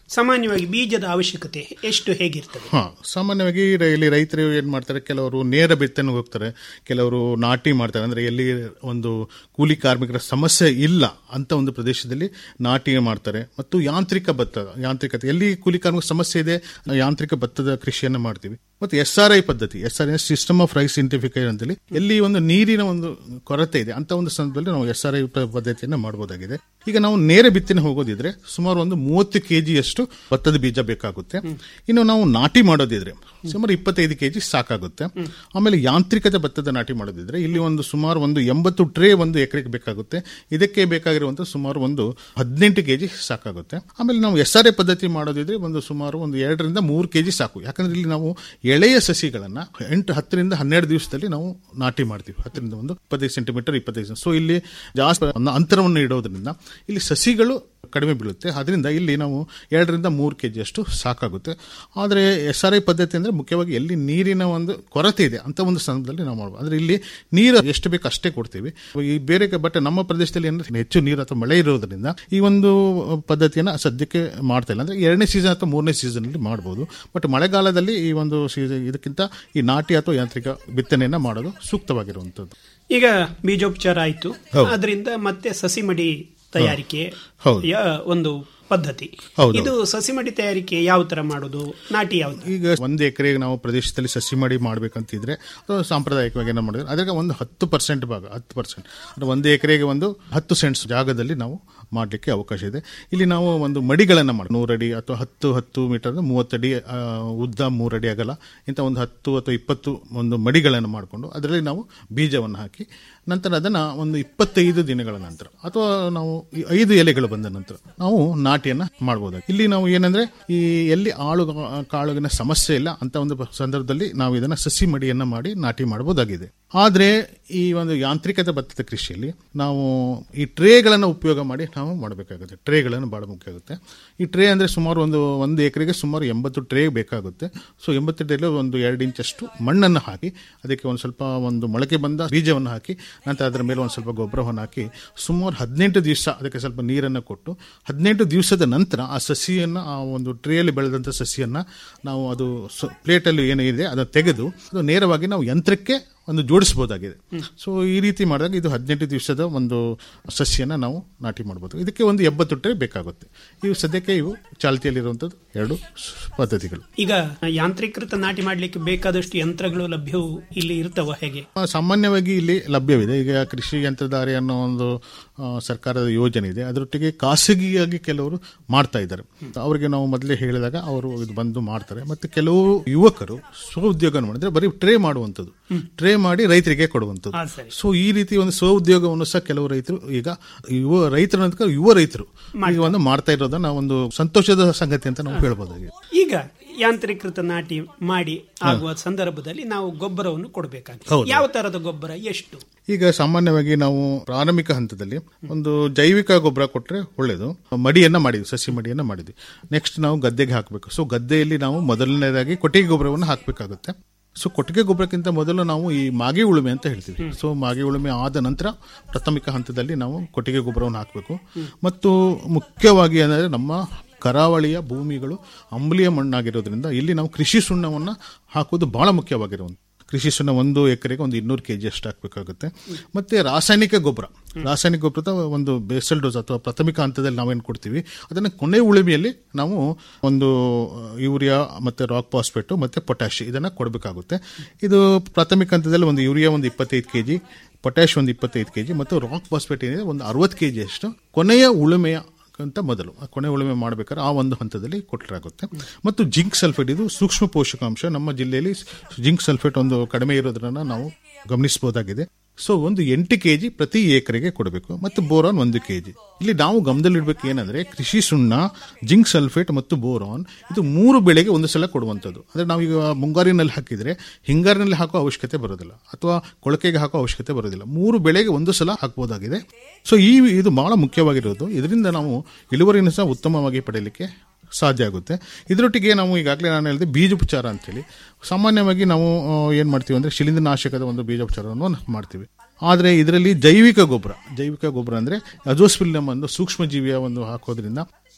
ಸಾಮಾನ್ಯವಾಗಿ ಬೀಜದ ಅವಶ್ಯಕತೆ ಎಷ್ಟು ಹೇಗಿರ್ತದೆ ಹಾ ಸಾಮಾನ್ಯವಾಗಿ ರ- ಇಲ್ಲಿ ರೈತರು ಏನ್ ಮಾಡ್ತಾರೆ ಕೆಲವರು ನೇರ ಬಿತ್ತನೆ ಹೋಗ್ತಾರೆ ಕೆಲವರು ನಾಟಿ ಮಾಡ್ತಾರೆ ಅಂದ್ರೆ ಎಲ್ಲಿ ಒಂದು ಕೂಲಿ ಕಾರ್ಮಿಕರ ಸಮಸ್ಯೆ ಇಲ್ಲ ಅಂತ ಒಂದು ಪ್ರದೇಶದಲ್ಲಿ ನಾಟಿ ಮಾಡ್ತಾರೆ ಮತ್ತು ಯಾಂತ್ರಿಕ ಭತ್ತ ಯಾಂತ್ರಿಕತೆ ಎಲ್ಲಿ ಕೂಲಿ ಕಾರ್ಮಿಕ ಸಮಸ್ಯೆ ಇದೆ ಯಾಂತ್ರಿಕ ಭತ್ತದ ಕೃಷಿಯನ್ನು ಮಾಡ್ತೀವಿ ಮತ್ತು ಎಸ್ ಆರ್ ಐ ಪದ್ಧತಿ S R I system of rice intensification ಅಂತೇಳಿ ಎಲ್ಲಿ ಒಂದು ನೀರಿನ ಒಂದು ಕೊರತೆ ಇದೆ ಅಂತ ಒಂದು ಸಂದರ್ಭದಲ್ಲಿ ನಾವು ಎಸ್ ಆರ್ ಐ ಪದ್ಧತಿಯನ್ನು ಮಾಡಬಹುದಾಗಿದೆ ಈಗ ನಾವು ನೇರ ಬಿತ್ತನೆ ಹೋಗೋದಿದ್ರೆ ಸುಮಾರು ಒಂದು ಮೂವತ್ತು ಕೆಜಿಯಷ್ಟು ಭತ್ತದ ಬೀಜ ಬೇಕಾಗುತ್ತೆ ಇನ್ನು ನಾವು ನಾಟಿ ಮಾಡೋದಿದ್ರೆ ಸುಮಾರು ಇಪ್ಪತ್ತೈದು ಕೆಜಿ ಸಾಕಾಗುತ್ತೆ ಆಮೇಲೆ ಯಾಂತ್ರಿಕತೆ ಭತ್ತದ ನಾಟಿ ಮಾಡೋದಿದ್ರೆ ಇಲ್ಲಿ ಒಂದು ಸುಮಾರು ಒಂದು ಎಂಬತ್ತು ಟ್ರೇ ಒಂದು ಎಕರೆಗೆ ಬೇಕಾಗುತ್ತೆ ಇದಕ್ಕೆ ಬೇಕಾಗಿರುವಂತ ಸುಮಾರು ಒಂದು ಹದಿನೆಂಟು ಕೆಜಿ ಸಾಕಾಗುತ್ತೆ ಆಮೇಲೆ ನಾವು ಎಸ್ ಆರ್ ಎ ಪದ್ಧತಿ ಮಾಡೋದಿದ್ರೆ ಒಂದು ಸುಮಾರು ಒಂದು ಎರಡರಿಂದ ಮೂರು ಕೆಜಿ ಸಾಕು ಯಾಕಂದ್ರೆ ಇಲ್ಲಿ ನಾವು ಎಳೆಯ ಸಸಿಗಳನ್ನ ಎಂಟು ಹತ್ತರಿಂದ ಹನ್ನೆರಡು ದಿವಸದಲ್ಲಿ ನಾವು ನಾಟಿ ಮಾಡ್ತೀವಿ ಹತ್ತರಿಂದ ಒಂದು ಇಪ್ಪತ್ತೈದು ಸೆಂಟಿಮೀಟರ್ ಇಪ್ಪತ್ತೈದು ಸೊ ಇಲ್ಲಿ ಜಾಸ್ತಿ ಅಂತರವನ್ನು ಇಡೋದ್ರಿಂದ ಇಲ್ಲಿ ಸಸಿಗಳು ಕಡಿಮೆ ಬೀಳುತ್ತೆ ಅದರಿಂದ ಇಲ್ಲಿ ನಾವು ಎರಡರಿಂದ ಮೂರು ಕೆ ಅಷ್ಟು ಸಾಕಾಗುತ್ತೆ ಆದರೆ ಎಸ್ ಆರ್ ಐ ಪದ್ಧತಿ ಅಂದರೆ ಮುಖ್ಯವಾಗಿ ಎಲ್ಲಿ ನೀರಿನ ಒಂದು ಕೊರತೆ ಇದೆ ಅಂತ ಒಂದು ಸಂದರ್ಭದಲ್ಲಿ ನಾವು ಮಾಡ್ಬೋದು ಅಂದರೆ ಇಲ್ಲಿ ನೀರು ಎಷ್ಟು ಬೇಕು ಅಷ್ಟೇ ಕೊಡ್ತೀವಿ ಈ ಬೇರೆ ಬಟ್ ನಮ್ಮ ಪ್ರದೇಶದಲ್ಲಿ ಏನಂದ್ರೆ ಹೆಚ್ಚು ನೀರು ಅಥವಾ ಮಳೆ ಇರೋದ್ರಿಂದ ಈ ಒಂದು ಪದ್ಧತಿಯನ್ನು ಸದ್ಯಕ್ಕೆ ಮಾಡ್ತಾ ಇಲ್ಲ ಅಂದರೆ ಎರಡನೇ ಸೀಸನ್ ಅಥವಾ ಮೂರನೇ ಸೀಸನಲ್ಲಿ ಮಾಡ್ಬೋದು ಬಟ್ ಮಳೆಗಾಲದಲ್ಲಿ ಈ ಒಂದು ಸೀಸನ್ ಇದಕ್ಕಿಂತ ಈ ನಾಟಿ ಅಥವಾ ಯಾಂತ್ರಿಕ ಬಿತ್ತನೆಯನ್ನು ಮಾಡೋದು ಸೂಕ್ತವಾಗಿರುವಂಥದ್ದು ಈಗ ಬೀಜೋಪಚಾರ ಆಯ್ತು ಹೌದು. ಅದರಿಂದ ಮತ್ತೆ ಸಸಿಮಡಿ ತಯಾರಿಕೆ ಹೌದು. ಯ ಒಂದು ಪದ್ಧತಿ ಹೌದು. ಇದು ಸಸಿಮಡಿ ತಯಾರಿಕೆ ಯಾವ ತರ ಮಾಡೋದು ನಾಟಿ ಯಾವ್ದು ಈಗ ಒಂದು ಎಕರೆಗೆ ನಾವು ಪ್ರದೇಶದಲ್ಲಿ ಸಸಿ ಮಾಡಿ ಮಾಡ್ಬೇಕಂತಿದ್ರೆ ಅದು ಸಾಂಪ್ರದಾಯಿಕವಾಗಿ ಏನೋ ಮಾಡಿದ್ರೆ ಅದಕ್ಕೆ ಒಂದು ಹತ್ತು ಪರ್ಸೆಂಟ್ ಭಾಗ ಹತ್ತು ಪರ್ಸೆಂಟ್ ಅಂದ್ರೆ ಒಂದು ಎಕರೆಗೆ ಒಂದು ಹತ್ತು ಸೆಂಟ್ಸ್ ಜಾಗದಲ್ಲಿ ನಾವು ಮಾಡಲಿಕ್ಕೆ ಅವಕಾಶ ಇದೆ ಇಲ್ಲಿ ನಾವು ಒಂದು ಮಡಿಗಳನ್ನು ಮಾಡಿ ನೂರಡಿ ಅಥವಾ ಹತ್ತು ಹತ್ತು ಮೀಟರ್ ಮೂವತ್ತಡಿ ಆ, ಉದ್ದ ಮೂರಡಿ ಅಗಲ ಇಂಥ ಒಂದು ಹತ್ತು ಅಥವಾ ಇಪ್ಪತ್ತು ಒಂದು ಮಡಿಗಳನ್ನು ಮಾಡಿಕೊಂಡು ಅದರಲ್ಲಿ ನಾವು ಬೀಜವನ್ನು ಹಾಕಿ ನಂತರ ಅದನ್ನು ಒಂದು ಇಪ್ಪತ್ತೈದು ದಿನಗಳ ನಂತರ ಅಥವಾ ನಾವು ಈ ಐದು ಎಲೆಗಳು ಬಂದ ನಂತರ ನಾವು ನಾಟಿಯನ್ನು ಮಾಡಬಹುದು ಇಲ್ಲಿ ನಾವು ಏನಂದ್ರೆ ಈ ಎಲ್ಲಿ ಆಳು ಕಾಳುಗಿನ ಸಮಸ್ಯೆ ಇಲ್ಲ ಅಂತ ಒಂದು ಸಂದರ್ಭದಲ್ಲಿ ನಾವು ಇದನ್ನ ಸಸಿ ಮಡಿಯನ್ನ ಮಾಡಿ ನಾಟಿ ಮಾಡಬಹುದಾಗಿದೆ ಆದ್ರೆ ಈ ಒಂದು ಯಾಂತ್ರಿಕತೆ ಭತ್ತದ ಕೃಷಿಯಲ್ಲಿ ನಾವು ಈ ಟ್ರೇಗಳನ್ನು ಉಪಯೋಗ ಮಾಡಿ ನಾವು ಮಾಡಬೇಕಾಗುತ್ತೆ ಟ್ರೇಗಳನ್ನು ಬಹಳ ಮುಖ್ಯ ಆಗುತ್ತೆ ಈ ಟ್ರೇ ಅಂದ್ರೆ ಸುಮಾರು ಒಂದು ಒಂದು ಎಕರೆಗೆ ಸುಮಾರು ಎಂಬತ್ತು ಟ್ರೇ ಬೇಕಾಗುತ್ತೆ ಸೊ ಎಂಬತ್ತು ಟ್ರೇಲಿ ಒಂದು ಎರಡು ಇಂಚಷ್ಟು ಮಣ್ಣನ್ನು ಹಾಕಿ ಅದಕ್ಕೆ ಒಂದು ಸ್ವಲ್ಪ ಒಂದು ಮೊಳಕೆ ಬಂದ ಬೀಜವನ್ನು ಹಾಕಿ ನಂತರ ಅದರ ಮೇಲೆ ಒಂದು ಸ್ವಲ್ಪ ಗೊಬ್ಬರವನ್ನು ಹಾಕಿ ಸುಮಾರು ಹದಿನೆಂಟು ದಿವಸ ಅದಕ್ಕೆ ಸ್ವಲ್ಪ ನೀರನ್ನು ಕೊಟ್ಟು ಹದಿನೆಂಟು ದಿವಸದ ನಂತರ ಆ ಸಸಿಯನ್ನು ಆ ಒಂದು ಟ್ರೇಯಲ್ಲಿ ಬೆಳೆದಂಥ ಸಸಿಯನ್ನು ನಾವು ಅದು ಪ್ಲೇಟಲ್ಲಿ ಏನಿದೆ ಅದನ್ನು ತೆಗೆದು ಅದು ನೇರವಾಗಿ ನಾವು ಯಂತ್ರಕ್ಕೆ ಒಂದು ಜೋಡಿಸಬಹುದಾಗಿದೆ ಸೊ ಈ ರೀತಿ ಮಾಡಿದಾಗ ಇದು ಹದಿನೆಂಟು ದಿವಸದ ಒಂದು ಸಸ್ಯನ ನಾವು ನಾಟಿ ಮಾಡ್ಬೋದು ಇದಕ್ಕೆ ಒಂದು ಎಪ್ಪತ್ತು ಟ್ರೇ ಬೇಕಾಗುತ್ತೆ ಇವು ಸದ್ಯಕ್ಕೆ ಇವು ಚಾಲ್ತಿಯಲ್ಲಿರುವಂಥದ್ದು ಎರಡು ಸ್- ಪದ್ಧತಿಗಳು ಈಗ ಯಾಂತ್ರೀಕೃತ ನಾಟಿ ಮಾಡ್ಲಿಕ್ಕೆ ಬೇಕಾದಷ್ಟು ಯಂತ್ರಗಳು ಲಭ್ಯವು ಇಲ್ಲಿ ಇರ್ತವ ಹೇಗೆ ಆ, ಸಾಮಾನ್ಯವಾಗಿ ಇಲ್ಲಿ ಲಭ್ಯವಿದೆ ಈಗ ಕೃಷಿ ಯಂತ್ರಧಾರೆ ಅನ್ನೋ ಒಂದು ಆ, ಸರ್ಕಾರದ ಯೋಜನೆ ಇದೆ ಅದರೊಟ್ಟಿಗೆ ಖಾಸಗಿಯಾಗಿ ಕೆಲವರು ಮಾಡ್ತಾ ಇದ್ದಾರೆ ಅವರಿಗೆ ನಾವು ಮೊದಲೇ ಹೇಳಿದಾಗ ಅವರು ಇದು ಬಂದು ಮಾಡ್ತಾರೆ ಮತ್ತೆ ಕೆಲವು ಯುವಕರು ಸ್ವ ಉದ್ಯೋಗ ಮಾಡಿದ್ರೆ ಬರೀ ಟ್ರೇ ಮಾಡುವಂಥದ್ದು ಟ್ರೇ ಮಾಡಿ ರೈತರಿಗೆ ಕೊಡುವಂಥದ್ದು ಹಾ, ಸರಿ. ಸೊ ಈ ರೀತಿ ಒಂದು ಸ್ವ ಉದ್ಯೋಗವನ್ನು ಸಹ ಕೆಲವು ರೈತರು ಈಗ ಯುವ ರೈತರ ನಂತರ ಯುವ ರೈತರು ಈಗ ಒಂದು ಮಾಡ್ತಾ ಇರೋದನ್ನ ಒಂದು ಸಂತೋಷದ ಸಂಗತಿ ಅಂತ ನಾವು ಹೇಳ್ಬೋದಾಗಿದೆ ಈಗ ಯಾಂತ್ರೀಕೃತ ನಾಟಿ ಮಾಡಿ ಆಗುವ ಸಂದರ್ಭದಲ್ಲಿ ನಾವು ಗೊಬ್ಬರವನ್ನು ಕೊಡಬೇಕಾಗ್ತದೆ ಹೌದು. ಯಾವ ತರದ ಗೊಬ್ಬರ ಎಷ್ಟು ಈಗ ಸಾಮಾನ್ಯವಾಗಿ ನಾವು ಪ್ರಾರಂಭಿಕ ಹಂತದಲ್ಲಿ ಒಂದು ಜೈವಿಕ ಗೊಬ್ಬರ ಕೊಟ್ಟರೆ ಒಳ್ಳೆಯದು ಮಡಿಯನ್ನ ಮಾಡಿದ್ವಿ ಸಸಿ ಮಡಿಯನ್ನ ಮಾಡಿದ್ವಿ ನೆಕ್ಸ್ಟ್ ನಾವು ಗದ್ದೆಗೆ ಹಾಕಬೇಕು ಸೊ ಗದ್ದೆಯಲ್ಲಿ ನಾವು ಮೊದಲನೇದಾಗಿ ಕೊಟ್ಟಿಗೆ ಗೊಬ್ಬರವನ್ನು ಹಾಕಬೇಕಾಗುತ್ತೆ ಸೊ ಕೊಟ್ಟಿಗೆ ಗೊಬ್ಬರಕ್ಕಿಂತ ಮೊದಲು ನಾವು ಈ ಮಾಗಿ ಉಳುಮೆ ಅಂತ ಹೇಳ್ತೀವಿ ಸೊ ಮಾಗಿ ಉಳುಮೆ ಆದ ನಂತರ ಪ್ರಾಥಮಿಕ ಹಂತದಲ್ಲಿ ನಾವು ಕೊಟ್ಟಿಗೆ ಗೊಬ್ಬರವನ್ನು ಹಾಕಬೇಕು ಮತ್ತು ಮುಖ್ಯವಾಗಿ ಅಂದರೆ ನಮ್ಮ ಕರಾವಳಿಯ ಭೂಮಿಗಳು ಅಂಬಲಿಯ ಮಣ್ಣಾಗಿರೋದ್ರಿಂದ ಇಲ್ಲಿ ನಾವು ಕೃಷಿ ಸುಣ್ಣವನ್ನು ಹಾಕೋದು ಬಹಳ ಮುಖ್ಯವಾಗಿರುವಂಥ ಕೃಷಿ ಸುಣ್ಣ ಒಂದು ಎಕರೆಗೆ ಒಂದು ಇನ್ನೂರು ಕೆ ಜಿ ಅಷ್ಟು ಹಾಕಬೇಕಾಗುತ್ತೆ ಮತ್ತೆ ರಾಸಾಯನಿಕ ಗೊಬ್ಬರ ರಾಸಾಯನಿಕ ಗೊಬ್ಬರದ ಒಂದು ಬೇಸಲ್ ಡೋಸ್ ಅಥವಾ ಪ್ರಾಥಮಿಕ ಹಂತದಲ್ಲಿ ನಾವೇನು ಕೊಡ್ತೀವಿ ಅದನ್ನು ಕೊನೆ ಉಳುಮೆಯಲ್ಲಿ ನಾವು ಒಂದು ಯೂರಿಯಾ ಮತ್ತೆ ರಾಕ್ ಪಾಸ್ಪೇಟು ಮತ್ತೆ ಪೊಟ್ಯಾಶ್ ಇದನ್ನು ಕೊಡಬೇಕಾಗುತ್ತೆ ಇದು ಪ್ರಾಥಮಿಕ ಹಂತದಲ್ಲಿ ಒಂದು ಯೂರಿಯಾ ಒಂದು ಇಪ್ಪತ್ತೈದು ಕೆ ಜಿ ಪೊಟ್ಯಾಶ್ ಒಂದು ಇಪ್ಪತ್ತೈದು ಕೆ ಜಿ ಮತ್ತು ರಾಕ್ ಪಾಸ್ಪೇಟ್ ಏನಿದೆ ಒಂದು ಅರವತ್ತು ಕೆ ಜಿ ಅಷ್ಟು ಕೊನೆಯ ಉಳುಮೆಯ ಅಂತ ಮೊದಲು ಆ ಕೊನೆ ಉಳುಮೆ ಮಾಡಬೇಕಾದ್ರೆ ಆ ಒಂದು ಹಂತದಲ್ಲಿ ಕೊಟ್ಟರಾಗುತ್ತೆ ಮತ್ತು ಜಿಂಕ್ ಸಲ್ಫೇಟ್ ಇದು ಸೂಕ್ಷ್ಮ ಪೋಷಕಾಂಶ ನಮ್ಮ ಜಿಲ್ಲೆಯಲ್ಲಿ ಜಿಂಕ್ ಸಲ್ಫೇಟ್ ಒಂದು ಕಡಿಮೆ ಇರೋದ್ರನ್ನ ನಾವು ಗಮನಿಸಬಹುದಾಗಿದೆ ಸೊ ಒಂದು ಎಂಟು ಕೆಜಿ ಪ್ರತಿ ಎಕರೆಗೆ ಕೊಡಬೇಕು ಮತ್ತು ಬೋರಾನ್ ಒಂದು ಕೆಜಿ ಇಲ್ಲಿ ನಾವು ಗಮನದಲ್ಲಿಡ್ಬೇಕು ಏನಂದ್ರೆ ಕೃಷಿ ಸುಣ್ಣ ಜಿಂಕ್ ಸಲ್ಫೇಟ್ ಮತ್ತು ಬೋರಾನ್ ಇದು ಮೂರು ಬೆಳೆಗೆ ಒಂದು ಸಲ ಕೊಡುವಂಥದ್ದು ಅಂದ್ರೆ ನಾವೀಗ ಮುಂಗಾರಿನಲ್ಲಿ ಹಾಕಿದ್ರೆ ಹಿಂಗಾರಿನಲ್ಲಿ ಹಾಕೋ ಅವಶ್ಯಕತೆ ಬರೋದಿಲ್ಲ ಅಥವಾ ಕೊಳಕೆಗೆ ಹಾಕೋ ಅವಶ್ಯಕತೆ ಬರೋದಿಲ್ಲ ಮೂರು ಬೆಳೆಗೆ ಒಂದು ಸಲ ಹಾಕಬಹುದಾಗಿದೆ ಸೊ ಈ ಇದು ಬಹಳ ಮುಖ್ಯವಾಗಿರೋದು ಇದರಿಂದ ನಾವು ಇಳುವರಿಯನ್ನು ಸಹ ಉತ್ತಮವಾಗಿ ಪಡೆಯಲಿಕ್ಕೆ ಸಾಧ್ಯ ಆಗುತ್ತೆ ಇದರೊಟ್ಟಿಗೆ ನಾವು ಈಗಾಗಲೇ ನಾನು ಹೇಳಿದೆ ಬೀಜೋಪಚಾರ ಅಂತೇಳಿ ಸಾಮಾನ್ಯವಾಗಿ ನಾವು ಆ, ಏನ್ ಮಾಡ್ತೀವಿ ಅಂದ್ರೆ ಶಿಲೀಂಧ್ರನಾಶಕದ ಒಂದು ಬೀಜೋಪಚಾರವನ್ನು ಮಾಡ್ತೀವಿ ಆದರೆ ಇದರಲ್ಲಿ ಜೈವಿಕ ಗೊಬ್ಬರ ಜೈವಿಕ ಗೊಬ್ಬರ ಅಂದ್ರೆ ಅಜೋಸ್ಪಿಲ್ಲಮ್ ಒಂದು ಸೂಕ್ಷ್ಮ ಜೀವಿಯ ಒಂದು ಹಾಕೋದ್ರಿಂದ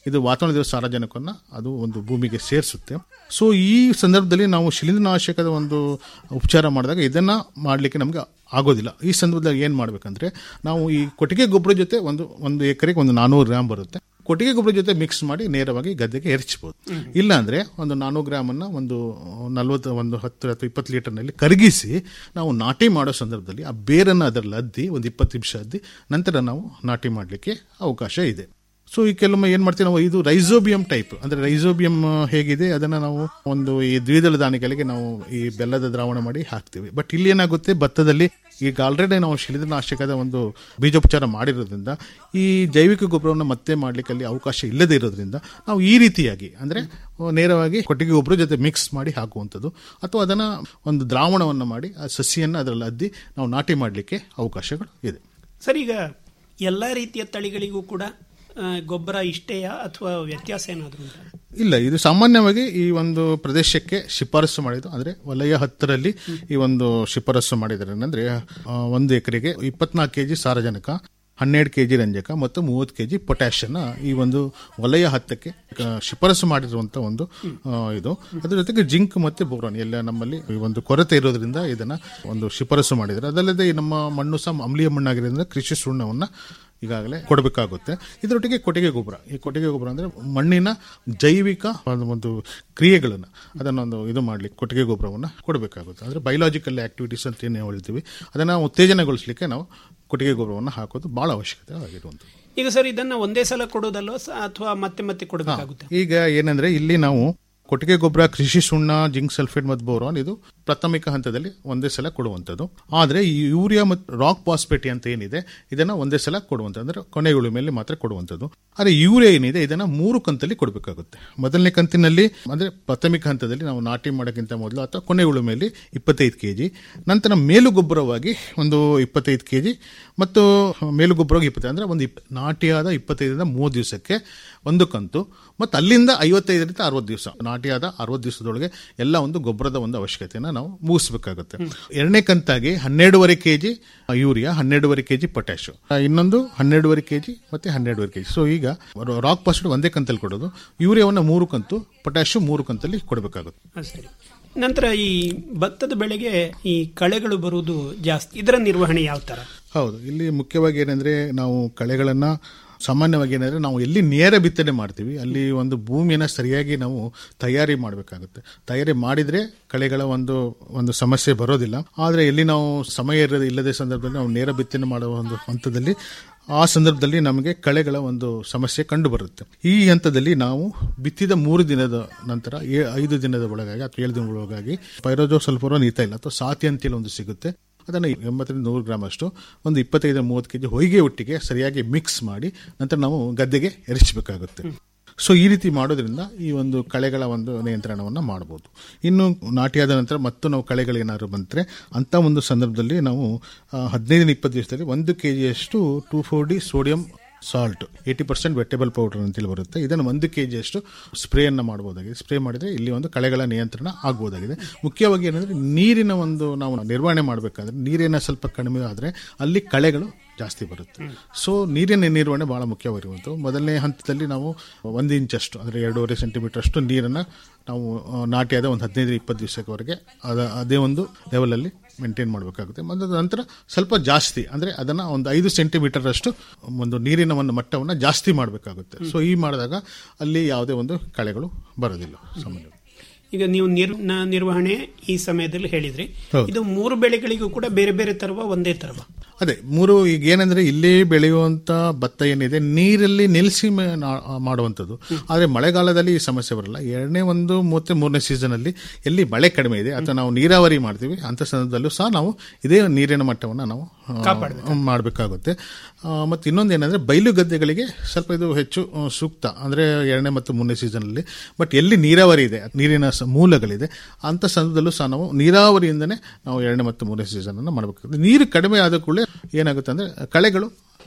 ಇದು ವಾತಾವರಣದ ಸಾರಜನಕವನ್ನು ಅದು ಒಂದು ಭೂಮಿಗೆ ಸೇರಿಸುತ್ತೆ ಸೊ ಈ ಸಂದರ್ಭದಲ್ಲಿ ನಾವು ಶಿಲೀಂಧ್ರನಾಶಕದ ಒಂದು ಉಪಚಾರ ಮಾಡಿದಾಗ ಇದನ್ನ ಮಾಡಲಿಕ್ಕೆ ನಮಗೆ ಆಗೋದಿಲ್ಲ ಈ ಸಂದರ್ಭದಲ್ಲಿ ಏನು ಮಾಡಬೇಕಂದ್ರೆ ನಾವು ಈ ಕೊಟ್ಟಿಗೆ ಗೊಬ್ಬರ ಜೊತೆ ಒಂದು ಒಂದು ಎಕರೆಗೆ ಒಂದು ನಾನೂರು ಗ್ರಾಮ್ ಬರುತ್ತೆ ಕೊಟ್ಟಿಗೆ ಗೊಬ್ಬರ ಜೊತೆ ಮಿಕ್ಸ್ ಮಾಡಿ ನೇರವಾಗಿ ಗದ್ದೆಗೆ ಎರಚಬಹುದು ಇಲ್ಲ ಅಂದ್ರೆ ಒಂದು ನಾನೂರು ಗ್ರಾಮ್ ಅನ್ನ ಒಂದು ನಲ್ವತ್ತು ಒಂದು ಹತ್ತು ಅಥವಾ ಇಪ್ಪತ್ತು ಲೀಟರ್ನಲ್ಲಿ ಕರಗಿಸಿ ನಾವು ನಾಟಿ ಮಾಡೋ ಸಂದರ್ಭದಲ್ಲಿ ಆ ಬೇರನ್ನು ಅದರಲ್ಲಿ ಅದ್ದಿ ಒಂದು ಇಪ್ಪತ್ತು ನಿಮಿಷ ಅದ್ದಿ ನಂತರ ನಾವು ನಾಟಿ ಮಾಡಲಿಕ್ಕೆ ಅವಕಾಶ ಇದೆ ಸೊ ಈ ಕೆಲವೊಮ್ಮೆ ಏನ್ ಮಾಡ್ತೀವಿ ನಾವು ಇದು ರೈಸೋಬಿಯಂ ಟೈಪ್ ಅಂದ್ರೆ ರೈಸೋಬಿಯಂ ಹೇಗಿದೆ ಅದನ್ನ ನಾವು ಒಂದು ಈ ದ್ವಿದಳ ಧಾನ್ಯಗಳಿಗೆ ನಾವು ಈ ಬೆಲ್ಲದ ದ್ರಾವಣ ಮಾಡಿ ಹಾಕ್ತೀವಿ ಬಟ್ ಇಲ್ಲಿ ಏನಾಗುತ್ತೆ ಭತ್ತದಲ್ಲಿ ಈಗ ಆಲ್ರೆಡಿ ನಾವು ಶಿಲೀಂಧ್ರನಾಶಕದ ಒಂದು ಬೀಜೋಪಚಾರ ಮಾಡಿರೋದ್ರಿಂದ ಈ ಜೈವಿಕ ಗೊಬ್ಬರವನ್ನು ಮತ್ತೆ ಮಾಡ್ಲಿಕ್ಕೆ ಅಲ್ಲಿ ಅವಕಾಶ ಇಲ್ಲದೆ ಇರೋದ್ರಿಂದ ನಾವು ಈ ರೀತಿಯಾಗಿ ಅಂದ್ರೆ ನೇರವಾಗಿ ಕೊಟ್ಟಿಗೆ ಗೊಬ್ಬರ ಜೊತೆ ಮಿಕ್ಸ್ ಮಾಡಿ ಹಾಕುವಂಥದ್ದು ಅಥವಾ ಅದನ್ನ ಒಂದು ದ್ರಾವಣವನ್ನು ಮಾಡಿ ಆ ಸಸಿಯನ್ನು ಅದರಲ್ಲಿ ಅದ್ದಿ ನಾವು ನಾಟಿ ಮಾಡಲಿಕ್ಕೆ ಅವಕಾಶಗಳು ಇದೆ ಸರ್ ಈಗ ಎಲ್ಲ ರೀತಿಯ ತಳಿಗಳಿಗೂ ಕೂಡ ಆ, ಗೊಬ್ಬರ ಇಷ್ಟೇಯ ಅಥವಾ ವ್ಯತ್ಯಾಸ ಏನಾದರೂ ಉಂಟಾ ಇಲ್ಲ ಇದು ಸಾಮಾನ್ಯವಾಗಿ ಈ ಒಂದು ಪ್ರದೇಶಕ್ಕೆ ಶಿಫಾರಸು ಮಾಡಿದ್ದು ಅಂದ್ರೆ ವಲಯ ಹತ್ತರಲ್ಲಿ ಈ ಒಂದು ಶಿಫಾರಸು ಮಾಡಿದ್ದಾರೆ ಅಂದ್ರೆ ಆ, ಒಂದು ಎಕರೆಗೆ ಇಪ್ಪತ್ನಾಲ್ಕು ಕೆಜಿ ಸಾರಜನಕ ಹನ್ನೆರಡು ಕೆಜಿ ರಂಜಕ ಮತ್ತು ಮೂವತ್ತು ಕೆಜಿ ಪೊಟ್ಯಾಷಿಯನ್ನ ಈ ಒಂದು ವಲಯ ಹತ್ತಕ್ಕೆ ಆ, ಶಿಫಾರಸು ಮಾಡಿರುವಂತ ಒಂದು ಆ, ಇದು ಅದ್ರ ಜೊತೆಗೆ ಜಿಂಕ್ ಮತ್ತೆ ಬೋರಾನ್ ಎಲ್ಲ ನಮ್ಮಲ್ಲಿ ಈ ಒಂದು ಕೊರತೆ ಇರೋದ್ರಿಂದ ಇದನ್ನ ಒಂದು ಶಿಫಾರಸು ಮಾಡಿದ್ದಾರೆ ಅದಲ್ಲದೆ ಈ ನಮ್ಮ ಮಣ್ಣು ಸಹ ಅಮ್ಲೀಯ ಮಣ್ಣಾಗಿರೋದ್ರಿಂದ ಕೃಷಿ ಸುಣ್ಣವನ್ನ ಈಗಾಗಲೇ ಕೊಡಬೇಕಾಗುತ್ತೆ ಇದರೊಟ್ಟಿಗೆ ಕೊಟ್ಟಿಗೆ ಗೊಬ್ಬರ ಈ ಕೊಟ್ಟಿಗೆ ಗೊಬ್ಬರ ಅಂದ್ರೆ ಮಣ್ಣಿನ ಜೈವಿಕ ಒಂದು ಒಂದು ಕ್ರಿಯೆಗಳನ್ನು ಅದನ್ನೊಂದು ಇದು ಮಾಡ್ಲಿಕ್ಕೆ ಕೊಟ್ಟಿಗೆ ಗೊಬ್ಬರವನ್ನು ಕೊಡಬೇಕಾಗುತ್ತೆ ಅಂದ್ರೆ ಬಯೋಲಾಜಿಕಲ್ ಆಕ್ಟಿವಿಟೀಸ್ ಅಂತ ಏನು ಹೇಳ್ತೀವಿ ಅದನ್ನ ಉತ್ತೇಜನಗೊಳಿಸಲಿಕ್ಕೆ ನಾವು ಕೊಟ್ಟಿಗೆ ಗೊಬ್ಬರವನ್ನು ಹಾಕೋದು ಬಹಳ ಅವಶ್ಯಕತೆ ಆಗಿರುವಂಥದ್ದು ಈಗ ಸರ್ ಇದನ್ನ ಒಂದೇ ಸಲ ಕೊಡೋದಲ್ವ ಅಥವಾ ಮತ್ತೆ ಮತ್ತೆ ಕೊಡಬೇಕಾಗುತ್ತೆ ಈಗ ಏನಂದ್ರೆ ಇಲ್ಲಿ ನಾವು ಕೊಟ್ಟಿಗೆ ಗೊಬ್ಬರ ಕೃಷಿ ಸುಣ್ಣ ಜಿಂಕ್ ಸಲ್ಫೇಟ್ ಮತ್ತು ಬೋರಾನ್ ಇದು ಪ್ರಾಥಮಿಕ ಹಂತದಲ್ಲಿ ಒಂದೇ ಸಲ ಕೊಡುವಂಥದ್ದು ಆದರೆ ಈ ಯೂರಿಯಾ ಮತ್ತು ರಾಕ್ ಪಾಸ್ಪೇಟಿ ಅಂತ ಏನಿದೆ ಇದನ್ನ ಒಂದೇ ಸಲ ಕೊಡುವಂಥದ್ದು ಅಂದ್ರೆ ಕೊನೆ ಉಳುಮೆಯಲ್ಲಿ ಮಾತ್ರ ಕೊಡುವಂಥದ್ದು ಆದರೆ ಯೂರಿಯಾ ಏನಿದೆ ಇದನ್ನ ಮೂರು ಕಂತಲ್ಲಿ ಕೊಡಬೇಕಾಗುತ್ತೆ ಮೊದಲನೇ ಕಂತಿನಲ್ಲಿ ಅಂದ್ರೆ ಪ್ರಾಥಮಿಕ ಹಂತದಲ್ಲಿ ನಾವು ನಾಟಿ ಮಾಡೋಕ್ಕಿಂತ ಮೊದಲು ಅಥವಾ ಕೊನೆ ಉಳುಮೆಯಲ್ಲಿ ಇಪ್ಪತ್ತೈದು ಕೆಜಿ ನಂತರ ಮೇಲು ಗೊಬ್ಬರವಾಗಿ ಒಂದು ಇಪ್ಪತ್ತೈದು ಕೆಜಿ ಮತ್ತು ಮೇಲು ಗೊಬ್ಬರವಾಗಿ ಇಪ್ಪತ್ತೈದು ಅಂದ್ರೆ ಒಂದು ಇಪ್- ನಾಟಿಯಾದ ಇಪ್ಪತ್ತೈದರಿಂದ ಮೂವತ್ತು ದಿವಸಕ್ಕೆ ಒಂದು ಕಂತು ಮತ್ತು ಅಲ್ಲಿಂದ ಐವತ್ತೈದರಿಂದ ಅರವತ್ತು ದಿವಸ ನಾಟಿಯಾದ ಅರವತ್ತು ದಿವಸದೊಳಗೆ ಎಲ್ಲ ಒಂದು ಗೊಬ್ಬರದ ಒಂದು ಅವಶ್ಯಕತೆಯನ್ನು ನಾವು ಮುಗಿಸ್ಬೇಕಾಗುತ್ತೆ ಎರಡನೇ ಕಂತಾಗಿ ಹನ್ನೆರಡೂವರೆ ಕೆಜಿ ಯೂರಿಯಾ ಹನ್ನೆರಡೂವರೆ ಕೆಜಿ ಪೊಟ್ಯಾಶು ಇನ್ನೊಂದು ಹನ್ನೆರಡೂವರೆ ಕೆಜಿ ಮತ್ತೆ ಹನ್ನೆರಡೂವರೆ ಕೆಜಿ ಸೊ ಈಗ ರಾಕ್ ಪಾಸ್ಪೇಟ್ ಒಂದೇ ಕಂತಲ್ಲಿ ಕೊಡೋದು ಯೂರಿಯಾವನ್ನು ಮೂರು ಕಂತು ಪೊಟ್ಯಾಶು ಮೂರು ಕಂತಲ್ಲಿ ಕೊಡಬೇಕಾಗುತ್ತೆ ಆ, ಸರಿ ನಂತರ ಈ ಭತ್ತದ ಬೆಳೆಗೆ ಈ ಕಳೆಗಳು ಬರುವುದು ಜಾಸ್ತಿ ಇದರ ನಿರ್ವಹಣೆ ಯಾವ ತರ ಹೌದು ಇಲ್ಲಿ ಮುಖ್ಯವಾಗಿ ಏನಂದ್ರೆ ನಾವು ಕಳೆಗಳನ್ನ ಸಾಮಾನ್ಯವಾಗಿ ಏನಂದ್ರೆ ನಾವು ಎಲ್ಲಿ ನೇರ ಬಿತ್ತನೆ ಮಾಡ್ತೀವಿ ಅಲ್ಲಿ ಒಂದು ಭೂಮಿಯನ್ನ ಸರಿಯಾಗಿ ನಾವು ತಯಾರಿ ಮಾಡಬೇಕಾಗುತ್ತೆ ತಯಾರಿ ಮಾಡಿದ್ರೆ ಕಳೆಗಳ ಒಂದು ಒಂದು ಸಮಸ್ಯೆ ಬರೋದಿಲ್ಲ ಆದ್ರೆ ಎಲ್ಲಿ ನಾವು ಸಮಯ ಇರೋದು ಇಲ್ಲದೆ ಸಂದರ್ಭದಲ್ಲಿ ನಾವು ನೇರ ಬಿತ್ತನೆ ಮಾಡುವ ಒಂದು ಹಂತದಲ್ಲಿ ಆ ಸಂದರ್ಭದಲ್ಲಿ ನಮಗೆ ಕಳೆಗಳ ಒಂದು ಸಮಸ್ಯೆ ಕಂಡು ಬರುತ್ತೆ ಈ ಹಂತದಲ್ಲಿ ನಾವು ಬಿತ್ತಿದ ಮೂರು ದಿನದ ನಂತರ ಏ- ಐದು ದಿನದ ಒಳಗಾಗಿ ಅಥವಾ ಏಳು ದಿನದ ಒಳಗಾಗಿ ಪೈರೋಜೋ ಸಲ್ಫೋರೋನ್ ಈತ ಇಲ್ಲ ಅಥವಾ ಸಾತಿ ಅಂತೇಳಿ ಒಂದು ಸಿಗುತ್ತೆ ಅದನ್ನು ಎಂಬತ್ತರಿಂದ ನೂರು ಗ್ರಾಮ್ ಅಷ್ಟು ಒಂದು ಇಪ್ಪತ್ತೈದು ಮೂವತ್ತು ಕೆಜಿ ಹೊಯ್ಗೆ ಒಟ್ಟಿಗೆ ಸರಿಯಾಗಿ ಮಿಕ್ಸ್ ಮಾಡಿ ನಂತರ ನಾವು ಗದ್ದೆಗೆ ಎರಚಬೇಕಾಗುತ್ತೆ ಸೊ ಈ ರೀತಿ ಮಾಡೋದ್ರಿಂದ ಈ ಒಂದು ಕಳೆಗಳ ಒಂದು ನಿಯಂತ್ರಣವನ್ನು ಮಾಡಬಹುದು ಇನ್ನು ನಾಟಿಯಾದ ನಂತರ ಮತ್ತು ನಾವು ಕಳೆಗಳೇನಾದ್ರು ಬಂದರೆ ಅಂತ ಒಂದು ಸಂದರ್ಭದಲ್ಲಿ ನಾವು ಆ, ಹದಿನೈದರಿಂದ ಇಪ್ಪತ್ತು ದಿವಸದಲ್ಲಿ ಒಂದು ಕೆ ಜಿಯಷ್ಟು two four D sodium salt eighty percent wettable powder ಅಂತೇಳಿ ಬರುತ್ತೆ ಇದನ್ನು ಒಂದು ಕೆ ಜಿಯಷ್ಟು ಸ್ಪ್ರೇಯನ್ನು ಮಾಡಬಹುದಾಗಿದೆ ಸ್ಪ್ರೇ ಮಾಡಿದರೆ ಇಲ್ಲಿ ಒಂದು ಕಳೆಗಳ ನಿಯಂತ್ರಣ ಆಗ್ಬೋದಾಗಿದೆ ಮುಖ್ಯವಾಗಿ ಏನಂದ್ರೆ ನೀರಿನ ಒಂದು ನಾವು ನಿರ್ವಹಣೆ ಮಾಡಬೇಕಾದ್ರೆ ನೀರಿನ ಸ್ವಲ್ಪ ಕಡಿಮೆ ಆದರೆ ಅಲ್ಲಿ ಕಳೆಗಳು ಜಾಸ್ತಿ ಬರುತ್ತೆ ಸೊ ನೀರಿನ ನಿರ್ವಹಣೆ ಬಹಳ ಮುಖ್ಯವಾಗಿರುವಂಥದ್ದು ಮೊದಲನೇ ಹಂತದಲ್ಲಿ ನಾವು ಒಂದು ಇಂಚಷ್ಟು ಅಂದರೆ ಎರಡೂವರೆ ಸೆಂಟಿಮೀಟರ್ ಅಷ್ಟು ನೀರನ್ನು ನಾವು ಆ, ನಾಟಿಯಾದ ಒಂದು ಹದಿನೈದು ಇಪ್ಪತ್ತು ದಿವಸದವರೆಗೆ ಅದ ಅದೇ ಒಂದು ಲೆವೆಲಲ್ಲಿ ಮೇಂಟೈನ್ ಮಾಡಬೇಕಾಗುತ್ತೆ ಮತ್ತು ನಂತರ ಸ್ವಲ್ಪ ಜಾಸ್ತಿ ಅಂದರೆ ಅದನ್ನು ಒಂದು ಐದು ಸೆಂಟಿಮೀಟರ್ ಅಷ್ಟು ಒಂದು ನೀರಿನ ಒಂದು ಮಟ್ಟವನ್ನು ಜಾಸ್ತಿ ಮಾಡಬೇಕಾಗುತ್ತೆ ಸೊ ಈ ಮಾಡಿದಾಗ ಅಲ್ಲಿ ಯಾವುದೇ ಒಂದು ಕಳೆಗಳು ಬರೋದಿಲ್ಲ ಸಾಮಾನ್ಯವಾಗಿ ಈಗ ನೀವು ನೀರಿನ ನಿರ್ವಹಣೆ ಈ ಸಮಯದಲ್ಲಿ ಹೇಳಿದ್ರಿ ಹೌದು. ಇದು ಮೂರು ಬೆಳೆಗಳಿಗೂ ಕೂಡ ಬೇರೆ ಬೇರೆ ತರುವ ಒಂದೇ ತರವ ಅದೇ ಮೂರು ಈಗ ಏನಂದ್ರೆ ಇಲ್ಲಿ ಬೆಳೆಯುವಂತ ಭತ್ತ ಏನಿದೆ ನೀರಲ್ಲಿ ನಿಲ್ಲಿಸಿ ಮ- ನಾ- ಮಾಡುವಂಥದ್ದು ಆದ್ರೆ ಮಳೆಗಾಲದಲ್ಲಿ ಈ ಸಮಸ್ಯೆ ಬರಲ್ಲ ಎರಡನೇ ಒಂದು ಮತ್ತೆ ಮೂರನೇ ಸೀಸನ್ ಅಲ್ಲಿ ಎಲ್ಲಿ ಮಳೆ ಕಡಿಮೆ ಇದೆ ಅಥವಾ ನಾವು ನೀರಾವರಿ ಮಾಡ್ತೀವಿ ಅಂತ ಸಂದರ್ಭದಲ್ಲೂ ಸಹ ನಾವು ಇದೇ ನೀರಿನ ಮಟ್ಟವನ್ನು ನಾವು ಆ, ಮಾಡಬೇಕಾಗುತ್ತೆ ಮತ್ತು ಇನ್ನೊಂದು ಏನಂದ್ರೆ ಬಯಲು ಗದ್ದೆಗಳಿಗೆ ಸ್ವಲ್ಪ ಇದು ಹೆಚ್ಚು ಆ, ಸೂಕ್ತ ಅಂದ್ರೆ ಎರಡನೇ ಮತ್ತು ಮೂರನೇ ಸೀಸನ್ ಅಲ್ಲಿ ಬಟ್ ಎಲ್ಲಿ ನೀರಾವರಿ ಇದೆ ನೀರಿನ ಸ- ಮೂಲಗಳಿದೆ ಅಂತ ಸಂದರ್ಭದಲ್ಲೂ ಸಹ ನಾವು ನೀರಾವರಿಯಿಂದನೇ ನಾವು ಎರಡನೇ ಮತ್ತು ಮೂರನೇ ಸೀಸನ್ ಅನ್ನು ಮಾಡಬೇಕಾಗುತ್ತೆ ನೀರು ಕಡಿಮೆ ಆದ ಕೂಡಲೇ ಏನಾಗುತ್ತೆ ಅಂದ್ರೆ ಕಳೆಗಳು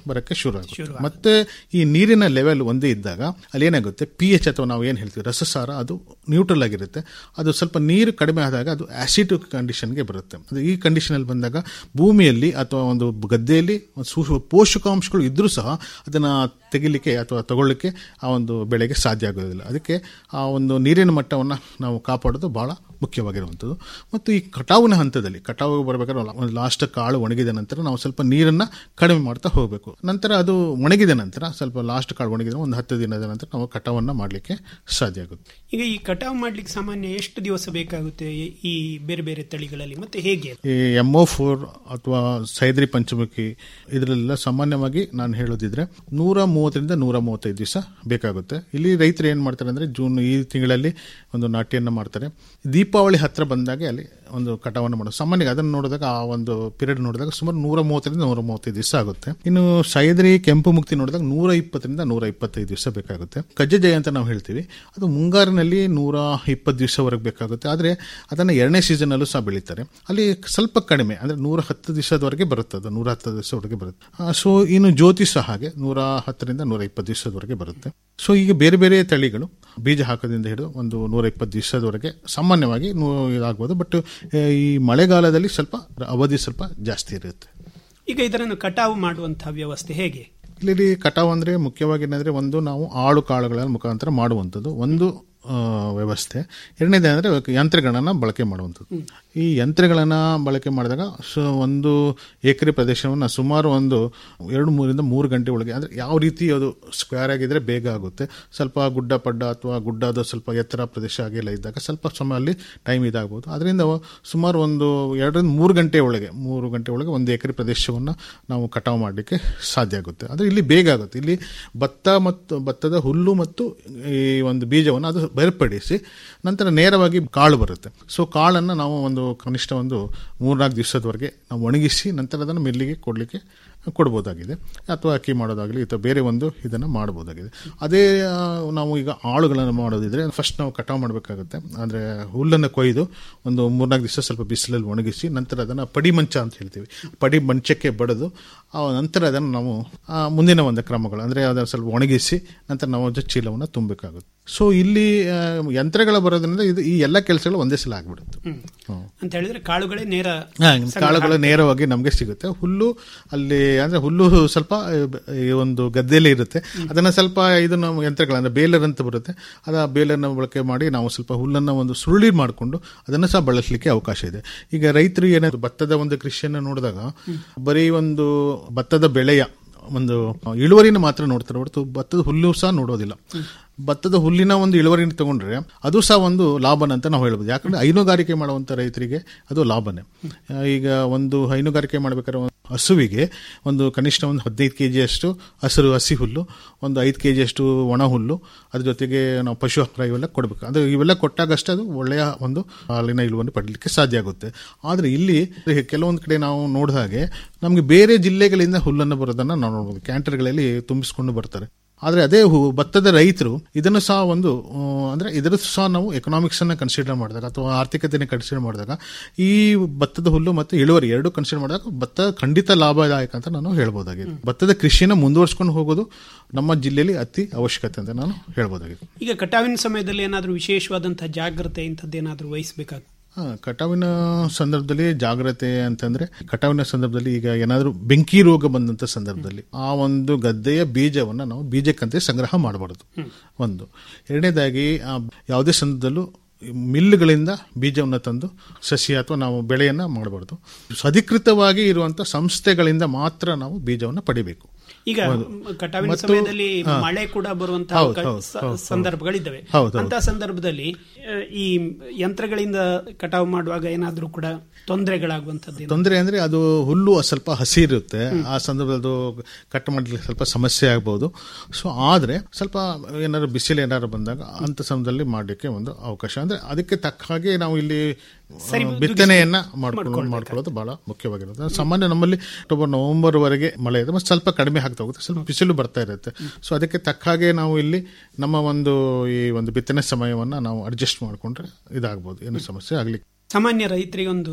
ಬರಕ್ಕೆ ಶುರು ಆಗುತ್ತೆ ಮತ್ತೆ ಈ ನೀರಿನ ಲೆವೆಲ್ ಒಂದೇ ಇದ್ದಾಗ ಅಲ್ಲಿ ಏನಾಗುತ್ತೆ ಪಿ ಎಚ್ ಅಥವಾ ನಾವು ಏನು ಹೇಳ್ತೀವಿ ರಸಸಾರ ಅದು ನ್ಯೂಟ್ರಲ್ ಆಗಿರುತ್ತೆ ಅದು ಸ್ವಲ್ಪ ನೀರು ಕಡಿಮೆ ಆದಾಗ ಅದು ಆಸಿಡ್ ಕಂಡೀಷನ್ಗೆ ಬರುತ್ತೆ ಅದು ಈ ಕಂಡೀಷನಲ್ಲಿ ಬಂದಾಗ ಭೂಮಿಯಲ್ಲಿ ಅಥವಾ ಒಂದು ಗದ್ದೆಯಲ್ಲಿ ಒಂದು ಸೂ- ಪೋಷಕಾಂಶಗಳು ಇದ್ರೂ ಸಹ ಅದನ್ನ ತೆಗಿಲಿಕ್ಕೆ ಅಥವಾ ತಗೊಳ್ಳಿಕ್ಕೆ ಆ ಒಂದು ಬೆಳೆಗೆ ಸಾಧ್ಯ ಆಗೋದಿಲ್ಲ ಅದಕ್ಕೆ ಆ ಒಂದು ನೀರಿನ ಮಟ್ಟವನ್ನು ನಾವು ಕಾಪಾಡೋದು ಬಹಳ ಮುಖ್ಯವಾಗಿರುವಂಥದ್ದು ಮತ್ತು ಈ ಕಟಾವಿನ ಹಂತದಲ್ಲಿ ಕಟಾವು ಬರಬೇಕಾದ್ರೆ ಒಂದು ಲಾಸ್ಟ್ ಕಾಳು ಒಣಗಿದ ನಂತರ ನಾವು ಸ್ವಲ್ಪ ನೀರನ್ನು ಕಡಿಮೆ ಮಾಡ್ತಾ ಹೋಗಬೇಕು ನಂತರ ಅದು ಒಣಗಿದ ನಂತರ ಸ್ವಲ್ಪ ಲಾಸ್ಟ್ ಕಾಳು ಒಣಗಿದ ಒಂದು ಹತ್ತು ದಿನದ ನಂತರ ನಾವು ಕಟಾವನ್ನು ಮಾಡಲಿಕ್ಕೆ ಸಾಧ್ಯ ಆಗುತ್ತೆ ಈಗ ಈ ಕಟಾವು ಮಾಡ್ಲಿಕ್ಕೆ ಸಾಮಾನ್ಯ ಎಷ್ಟು ದಿವಸ ಬೇಕಾಗುತ್ತೆ ಈ- ಈ ಬೇರೆ ಬೇರೆ ತಳಿಗಳಲ್ಲಿ ಮತ್ತೆ ಹೇಗೆ ಈ ಎಮ್ ಒ ಫೋರ್ ಅಥವಾ ಸೈದ್ರಿ ಪಂಚಮುಖಿ ಇದರಲ್ಲೆಲ್ಲ ಸಾಮಾನ್ಯವಾಗಿ ನಾನು ಹೇಳೋದಿದ್ರೆ ನೂರ ಮೂವತ್ತರಿಂದ ನೂರ ಮೂವತ್ತೈದು ದಿವಸ ಬೇಕಾಗುತ್ತೆ ಇಲ್ಲಿ ರೈತರು ಏನು ಮಾಡ್ತಾರೆ ಅಂದರೆ ಜೂನ್ ಈ ತಿಂಗಳಲ್ಲಿ ಒಂದು ನಾಟ್ಯವನ್ನು ಮಾಡ್ತಾರೆ ದೀಪಾವಳಿ ಹತ್ರ ಬಂದಾಗ ಅಲ್ಲಿ ಒಂದು ಕಟಾವನ್ನು ಮಾಡೋದು ಸಾಮಾನ್ಯ ಅದನ್ನು ನೋಡಿದಾಗ ಆ ಒಂದು ಪೀರಿಯಡ್ ನೋಡಿದಾಗ ಸುಮಾರು ನೂರ ಮೂವತ್ತರಿಂದ ನೂರ ಮೂವತ್ತೈದು ದಿವಸ ಆಗುತ್ತೆ ಇನ್ನು ಸೈದ್ರಿ ಕೆಂಪು ಮುಕ್ತಿ ನೋಡಿದಾಗ ನೂರ ಇಪ್ಪತ್ತರಿಂದ ನೂರ ಇಪ್ಪತ್ತೈದು ದಿವಸ ಬೇಕಾಗುತ್ತೆ ಕಜ್ಜೆ ಅಂತ ನಾವು ಹೇಳ್ತೀವಿ ಅದು ಮುಂಗಾರಿನಲ್ಲಿ ನೂರ ಇಪ್ಪತ್ತು ದಿವಸವರೆಗೆ ಬೇಕಾಗುತ್ತೆ ಆದರೆ ಅದನ್ನು ಎರಡನೇ ಸೀಸನಲ್ಲೂ ಸಹ ಬೆಳೀತಾರೆ ಅಲ್ಲಿ ಸ್ವಲ್ಪ ಕಡಿಮೆ ಅಂದರೆ ನೂರ ಹತ್ತು ದಿವಸದವರೆಗೆ ಬರುತ್ತೆ ಅದು ನೂರ ಹತ್ತು ದಿವಸವರೆಗೆ ಬರುತ್ತೆ ಸೊ ಇನ್ನು ಜ್ಯೋತಿ ಸಹ ಹಾಗೆ ನೂರ ಹತ್ತರಿಂದ ನೂರ ಇಪ್ಪತ್ತು ದಿವಸದವರೆಗೆ ಬರುತ್ತೆ ಸೊ ಈಗ ಬೇರೆ ಬೇರೆ ತಳಿಗಳು ಬೀಜ ಹಾಕೋದ್ರಿಂದ ಹಿಡಿದು ಒಂದು ನೂರ ಇಪ್ಪತ್ತು ದಿವಸದವರೆಗೆ ಸಾಮಾನ್ಯವಾಗಿ ನೂ ಇದಾಗ್ಬೋದು ಬಟ್ ಈ ಮಳೆಗಾಲದಲ್ಲಿ ಸ್ವಲ್ಪ ಅವಧಿ ಸ್ವಲ್ಪ ಜಾಸ್ತಿ ಇರುತ್ತೆ ಈಗ ಇದನ್ನು ಕಟಾವು ಮಾಡುವಂತಹ ವ್ಯವಸ್ಥೆ ಹೇಗೆ ಇಲ್ಲಿ ಕಟಾವು ಅಂದರೆ ಮುಖ್ಯವಾಗಿ ಏನಂದರೆ ಒಂದು ನಾವು ಆಳು ಕಾಳುಗಳ ಮುಖಾಂತರ ಮಾಡುವಂಥದ್ದು ಒಂದು ಆ, ವ್ಯವಸ್ಥೆ ಎರಡನೇದು ಅಂದರೆ ಯಂತ್ರಗಳನ್ನು ಬಳಕೆ ಮಾಡುವಂಥದ್ದು ಈ ಯಂತ್ರಗಳನ್ನು ಬಳಕೆ ಮಾಡಿದಾಗ ಸೊ ಒಂದು ಎಕರೆ ಪ್ರದೇಶವನ್ನು ಸುಮಾರು ಒಂದು ಎರಡು ಮೂರಿಂದ ಮೂರು ಗಂಟೆ ಒಳಗೆ ಅಂದರೆ ಯಾವ ರೀತಿ ಅದು ಸ್ಕ್ವೇರ್ ಆಗಿದ್ರೆ ಬೇಗ ಆಗುತ್ತೆ ಸ್ವಲ್ಪ ಗುಡ್ಡ ಪಡ್ಡ ಅಥವಾ ಗುಡ್ಡದ ಸ್ವಲ್ಪ ಎತ್ತರ ಪ್ರದೇಶ ಆಗಿಲ್ಲ ಇದ್ದಾಗ ಸ್ವಲ್ಪ ಸಮಯ ಅಲ್ಲಿ ಟೈಮ್ ಇದಾಗ್ಬೋದು ಅದರಿಂದ ಸುಮಾರು ಒಂದು ಎರಡರಿಂದ ಮೂರು ಗಂಟೆ ಒಳಗೆ ಮೂರು ಗಂಟೆ ಒಳಗೆ ಒಂದು ಎಕರೆ ಪ್ರದೇಶವನ್ನು ನಾವು ಕಟಾವು ಮಾಡಲಿಕ್ಕೆ ಸಾಧ್ಯ ಆಗುತ್ತೆ ಅಂದರೆ ಇಲ್ಲಿ ಬೇಗ ಆಗುತ್ತೆ ಇಲ್ಲಿ ಭತ್ತ ಮತ್ತು ಭತ್ತದ ಹುಲ್ಲು ಮತ್ತು ಈ ಒಂದು ಬೀಜವನ್ನು ಅದು ಬೇರ್ಪಡಿಸಿ ನಂತರ ನೇರವಾಗಿ ಕಾಳು ಬರುತ್ತೆ ಸೊ ಕಾಳನ್ನು ನಾವು ಒಂದು ಕನಿಷ್ಠ ಒಂದು ಮೂರ್ನಾಲ್ಕು ದಿವಸದವರೆಗೆ ನಾವು ಒಣಗಿಸಿ ನಂತರ ಅದನ್ನು ಮಿಲ್ಲಿಗೆ ಕೊಡಲಿಕ್ಕೆ ಕೊಡ್ಬೋದಾಗಿದೆ ಅಥವಾ ಅಕ್ಕಿ ಮಾಡೋದಾಗಲಿ ಅಥವಾ ಬೇರೆ ಒಂದು ಇದನ್ನು ಮಾಡ್ಬೋದಾಗಿದೆ ಅದೇ ಆ, ನಾವು ಈಗ ಆಳುಗಳನ್ನು ಮಾಡೋದಿದ್ರೆ ಫಸ್ಟ್ ನಾವು ಕಟಾವು ಮಾಡಬೇಕಾಗುತ್ತೆ ಅಂದರೆ ಹುಲ್ಲನ್ನು ಕೊಯ್ದು ಒಂದು ಮೂರ್ನಾಲ್ಕು ದಿವಸ ಸ್ವಲ್ಪ ಬಿಸಿಲಲ್ಲಿ ಒಣಗಿಸಿ ನಂತರ ಅದನ್ನು ಪಡಿ ಮಂಚ ಅಂತ ಹೇಳ್ತೀವಿ ಪಡಿ ಮಂಚಕ್ಕೆ ಬಡಿದು ಆ ನಂತರ ಅದನ್ನು ನಾವು ಆ, ಮುಂದಿನ ಒಂದು ಕ್ರಮಗಳು ಅಂದರೆ ಅದನ್ನು ಸ್ವಲ್ಪ ಒಣಗಿಸಿ ನಂತರ ನಾವು ಅದು ಚೀಲವನ್ನು ತುಂಬಬೇಕಾಗುತ್ತೆ ಸೊ ಇಲ್ಲಿ ಆ, ಯಂತ್ರಗಳ ಬರೋದ್ರಿಂದ ಇದು ಈ ಎಲ್ಲ ಕೆಲಸಗಳು ಒಂದೇ ಸಲ ಆಗ್ಬಿಡುತ್ತೆ ಹ್ಮ್. ಅಂತ ಹೇಳಿದ್ರೆ ಕಾಳುಗಳೇ ನೇರ ಹಾ, ಕಾಳುಗಳು ನೇರವಾಗಿ ನಮಗೆ ಸಿಗುತ್ತೆ ಹುಲ್ಲು ಅಲ್ಲಿ ಅಂದ್ರೆ ಹುಲ್ಲು ಸ್ವಲ್ಪ ಈ ಒಂದು ಗದ್ದೆಯಲ್ಲಿ ಇರುತ್ತೆ ಅದನ್ನ ಸ್ವಲ್ಪ ಇದನ್ನ ಯಂತ್ರಗಳ ಅಂದ್ರೆ ಬೇಲರ್ ಅಂತ ಬರುತ್ತೆ ಅದ ಬೇಲರ್ನ ಬಳಕೆ ಮಾಡಿ ನಾವು ಸ್ವಲ್ಪ ಹುಲ್ಲನ್ನ ಒಂದು ಸುರುಳಿ ಮಾಡಿಕೊಂಡು ಅದನ್ನ ಸಹ ಬಳಸಲಿಕ್ಕೆ ಅವಕಾಶ ಇದೆ ಈಗ ರೈತರು ಏನಾದ್ರು ಭತ್ತದ ಒಂದು ಕೃಷಿಯನ್ನು ನೋಡಿದಾಗ ಬರೀ ಒಂದು ಭತ್ತದ ಬೆಳೆಯ ಒಂದು ಇಳುವರಿನ ಮಾತ್ರ ನೋಡ್ತಾರೆ ಹೊರತು ಭತ್ತದ ಹುಲ್ಲು ಸಹ ನೋಡೋದಿಲ್ಲ ಭತ್ತದ ಹುಲ್ಲಿನ ಒಂದು ಇಳುವರಿನ ತಗೊಂಡ್ರೆ ಅದು ಸಹ ಒಂದು ಲಾಭನ ಅಂತ ನಾವು ಹೇಳ್ಬೋದು ಯಾಕಂದ್ರೆ ಹೈನುಗಾರಿಕೆ ಮಾಡುವಂತ ರೈತರಿಗೆ ಅದು ಲಾಭನೇ ಆ, ಈಗ ಒಂದು ಹೈನುಗಾರಿಕೆ ಮಾಡ್ಬೇಕಾದ್ರೆ ಒಂದು ಹಸುವಿಗೆ ಒಂದು ಕನಿಷ್ಠ ಒಂದು ಹದಿನೈದು ಕೆ ಜಿಯಷ್ಟು ಹಸಿರು ಹಸಿ ಹುಲ್ಲು ಒಂದು ಐದು ಕೆ ಜಿಯಷ್ಟು ಒಣ ಹುಲ್ಲು ಅದ್ರ ಜೊತೆಗೆ ನಾವು ಪಶು ಆಹಾರ ಇವೆಲ್ಲ ಕೊಡಬೇಕು ಅದು ಇವೆಲ್ಲ ಕೊಟ್ಟಾಗಷ್ಟೇ ಅದು ಒಳ್ಳೆಯ ಒಂದು ಹಾಲಿನ ಇಳುವರಿ ಪಡಲಿಕ್ಕೆ ಸಾಧ್ಯ ಆಗುತ್ತೆ ಆದರೆ ಇಲ್ಲಿ ಕೆಲವೊಂದು ಕಡೆ ನಾವು ನೋಡಿದ ಹಾಗೆ ನಮಗೆ ಬೇರೆ ಜಿಲ್ಲೆಗಳಿಂದ ಹುಲ್ಲನ್ನು ಬರೋದನ್ನು ನಾವು ನೋಡ್ಬೋದು ಕ್ಯಾಂಟರ್ಗಳಲ್ಲಿ ತುಂಬಿಸ್ಕೊಂಡು ಬರ್ತಾರೆ ಆದರೆ ಅದೇ ಹೂ ಭತ್ತದ ರೈತರು ಇದನ್ನು ಸಹ ಒಂದು ಆ, ಅಂದ್ರೆ ಇದರ ಸಹ ನಾವು ಎಕನಾಮಿಕ್ಸ್ ಅನ್ನ ಕನ್ಸಿಡರ್ ಮಾಡಿದಾಗ ಅಥವಾ ಆರ್ಥಿಕತೆಯನ್ನು ಕನ್ಸಿಡರ್ ಮಾಡಿದಾಗ ಈ ಭತ್ತದ ಹುಲ್ಲು ಮತ್ತು ಇಳುವರಿ ಎರಡು ಕನ್ಸಿಡರ್ ಮಾಡಿದಾಗ ಭತ್ತ ಖಂಡಿತ ಲಾಭದಾಯಕ ಅಂತ ನಾನು ಹೇಳ್ಬೋದಾಗಿದೆ ಭತ್ತದ ಕೃಷಿನ ಮುಂದುವರ್ಸ್ಕೊಂಡು ಹೋಗೋದು ನಮ್ಮ ಜಿಲ್ಲೆಯಲ್ಲಿ ಅತಿ ಅವಶ್ಯಕತೆ ಅಂತ ನಾನು ಹೇಳ್ಬೋದಾಗಿದೆ ಈಗ ಕಟಾವಿನ ಸಮಯದಲ್ಲಿ ಏನಾದರೂ ವಿಶೇಷವಾದಂತಹ ಜಾಗ್ರತೆ ಇಂಥದ್ದೇನಾದ್ರೂ ವಹಿಸಬೇಕಾಗ್ತದೆ ಹಾ, ಕಟಾವಿನ ಸಂದರ್ಭದಲ್ಲಿ ಜಾಗ್ರತೆ ಅಂತಂದ್ರೆ ಕಟಾವಿನ ಸಂದರ್ಭದಲ್ಲಿ ಈಗ ಏನಾದರೂ ಬೆಂಕಿ ರೋಗ ಬಂದಂತ ಸಂದರ್ಭದಲ್ಲಿ ಆ ಒಂದು ಗದ್ದೆಯ ಬೀಜವನ್ನ ನಾವು ಬೀಜಕ್ಕಂತೆ ಸಂಗ್ರಹ ಮಾಡಬಾರದು ಒಂದು ಎರಡನೇದಾಗಿ ಆ ಯಾವುದೇ ಸಂದರ್ಭದಲ್ಲೂ ಮಿಲ್ಗಳಿಂದ ಬೀಜವನ್ನು ತಂದು ಸಸಿ ಅಥವಾ ನಾವು ಬೆಳೆಯನ್ನ ಮಾಡಬಾರ್ದು ಅಧಿಕೃತವಾಗಿ ಇರುವಂತ ಸಂಸ್ಥೆಗಳಿಂದ ಮಾತ್ರ ನಾವು ಬೀಜವನ್ನು ಪಡಿಬೇಕು ಈಗ ಕಟಾವಿನ ಮತ್ತು- ಸಮಯದಲ್ಲಿ ಹಾ. ಮಳೆ ಕೂಡ ಬರುವಂತಹ ಹೌದು, ಕ- ಹೌದು, ಸ- ಹೌದು, ಹೌದು. ಸಂದರ್ಭಗಳಿದ್ದಾವೆ ಹೌದು, ಹೌದು. ಅಂತ ಸಂದರ್ಭದಲ್ಲಿ ಆ, ಈ ಯಂತ್ರಗಳಿಂದ ಕಟಾವು ಮಾಡುವಾಗ ಏನಾದ್ರೂ ಕೂಡ ತೊಂದರೆಗಳಾಗುವಂತದ್ದು ತೊಂದರೆ ಅಂದ್ರೆ ಅದು ಹುಲ್ಲು ಸ್ವಲ್ಪ ಹಸಿ ಇರುತ್ತೆ ಆ ಸಂದರ್ಭದಲ್ಲಿ ಅದು ಕಟ್ ಮಾಡಲಿಕ್ಕೆ ಸ್ವಲ್ಪ ಸಮಸ್ಯೆ ಆಗ್ಬೋದು ಸೊ ಆದ್ರೆ ಸ್ವಲ್ಪ ಏನಾದ್ರು ಬಿಸಿಲು ಏನಾದ್ರು ಬಂದಾಗ ಅಂತ ಸಮಯದಲ್ಲಿ ಮಾಡಲಿಕ್ಕೆ ಒಂದು ಅವಕಾಶ ಅಂದ್ರೆ ಅದಕ್ಕೆ ತಕ್ಕ ಹಾಗೆ ನಾವು ಇಲ್ಲಿ ಆ, ಬಿತ್ತನೆಯನ್ನ ಮಾಡ್ಕೊಂಡು ಮಾಡ್ಕೊಳ್ಳೋದು ಬಹಳ ಮುಖ್ಯವಾಗಿರುತ್ತೆ ಸಾಮಾನ್ಯ ನಮ್ಮಲ್ಲಿ ಅಕ್ಟೋಬರ್ ನವೆಂಬರ್ ವರೆಗೆ ಮಳೆ ಇದೆ ಮತ್ತೆ ಸ್ವಲ್ಪ ಕಡಿಮೆ ಆಗ್ತಾ ಹೋಗುತ್ತೆ ಸ್ವಲ್ಪ ಬಿಸಿಲು ಬರ್ತಾ ಇರುತ್ತೆ ಸೊ ಅದಕ್ಕೆ ತಕ್ಕ ಹಾಗೆ ನಾವು ಇಲ್ಲಿ ನಮ್ಮ ಒಂದು ಈ ಒಂದು ಬಿತ್ತನೆ ಸಮಯವನ್ನ ನಾವು ಅಡ್ಜಸ್ಟ್ ಮಾಡಿಕೊಂಡ್ರೆ ಇದಾಗ್ಬೋದು ಏನು ಸಮಸ್ಯೆ ಆಗ್ಲಿಕ್ಕೆ ಸಾಮಾನ್ಯ ರೈತರಿಗೆ ಒಂದು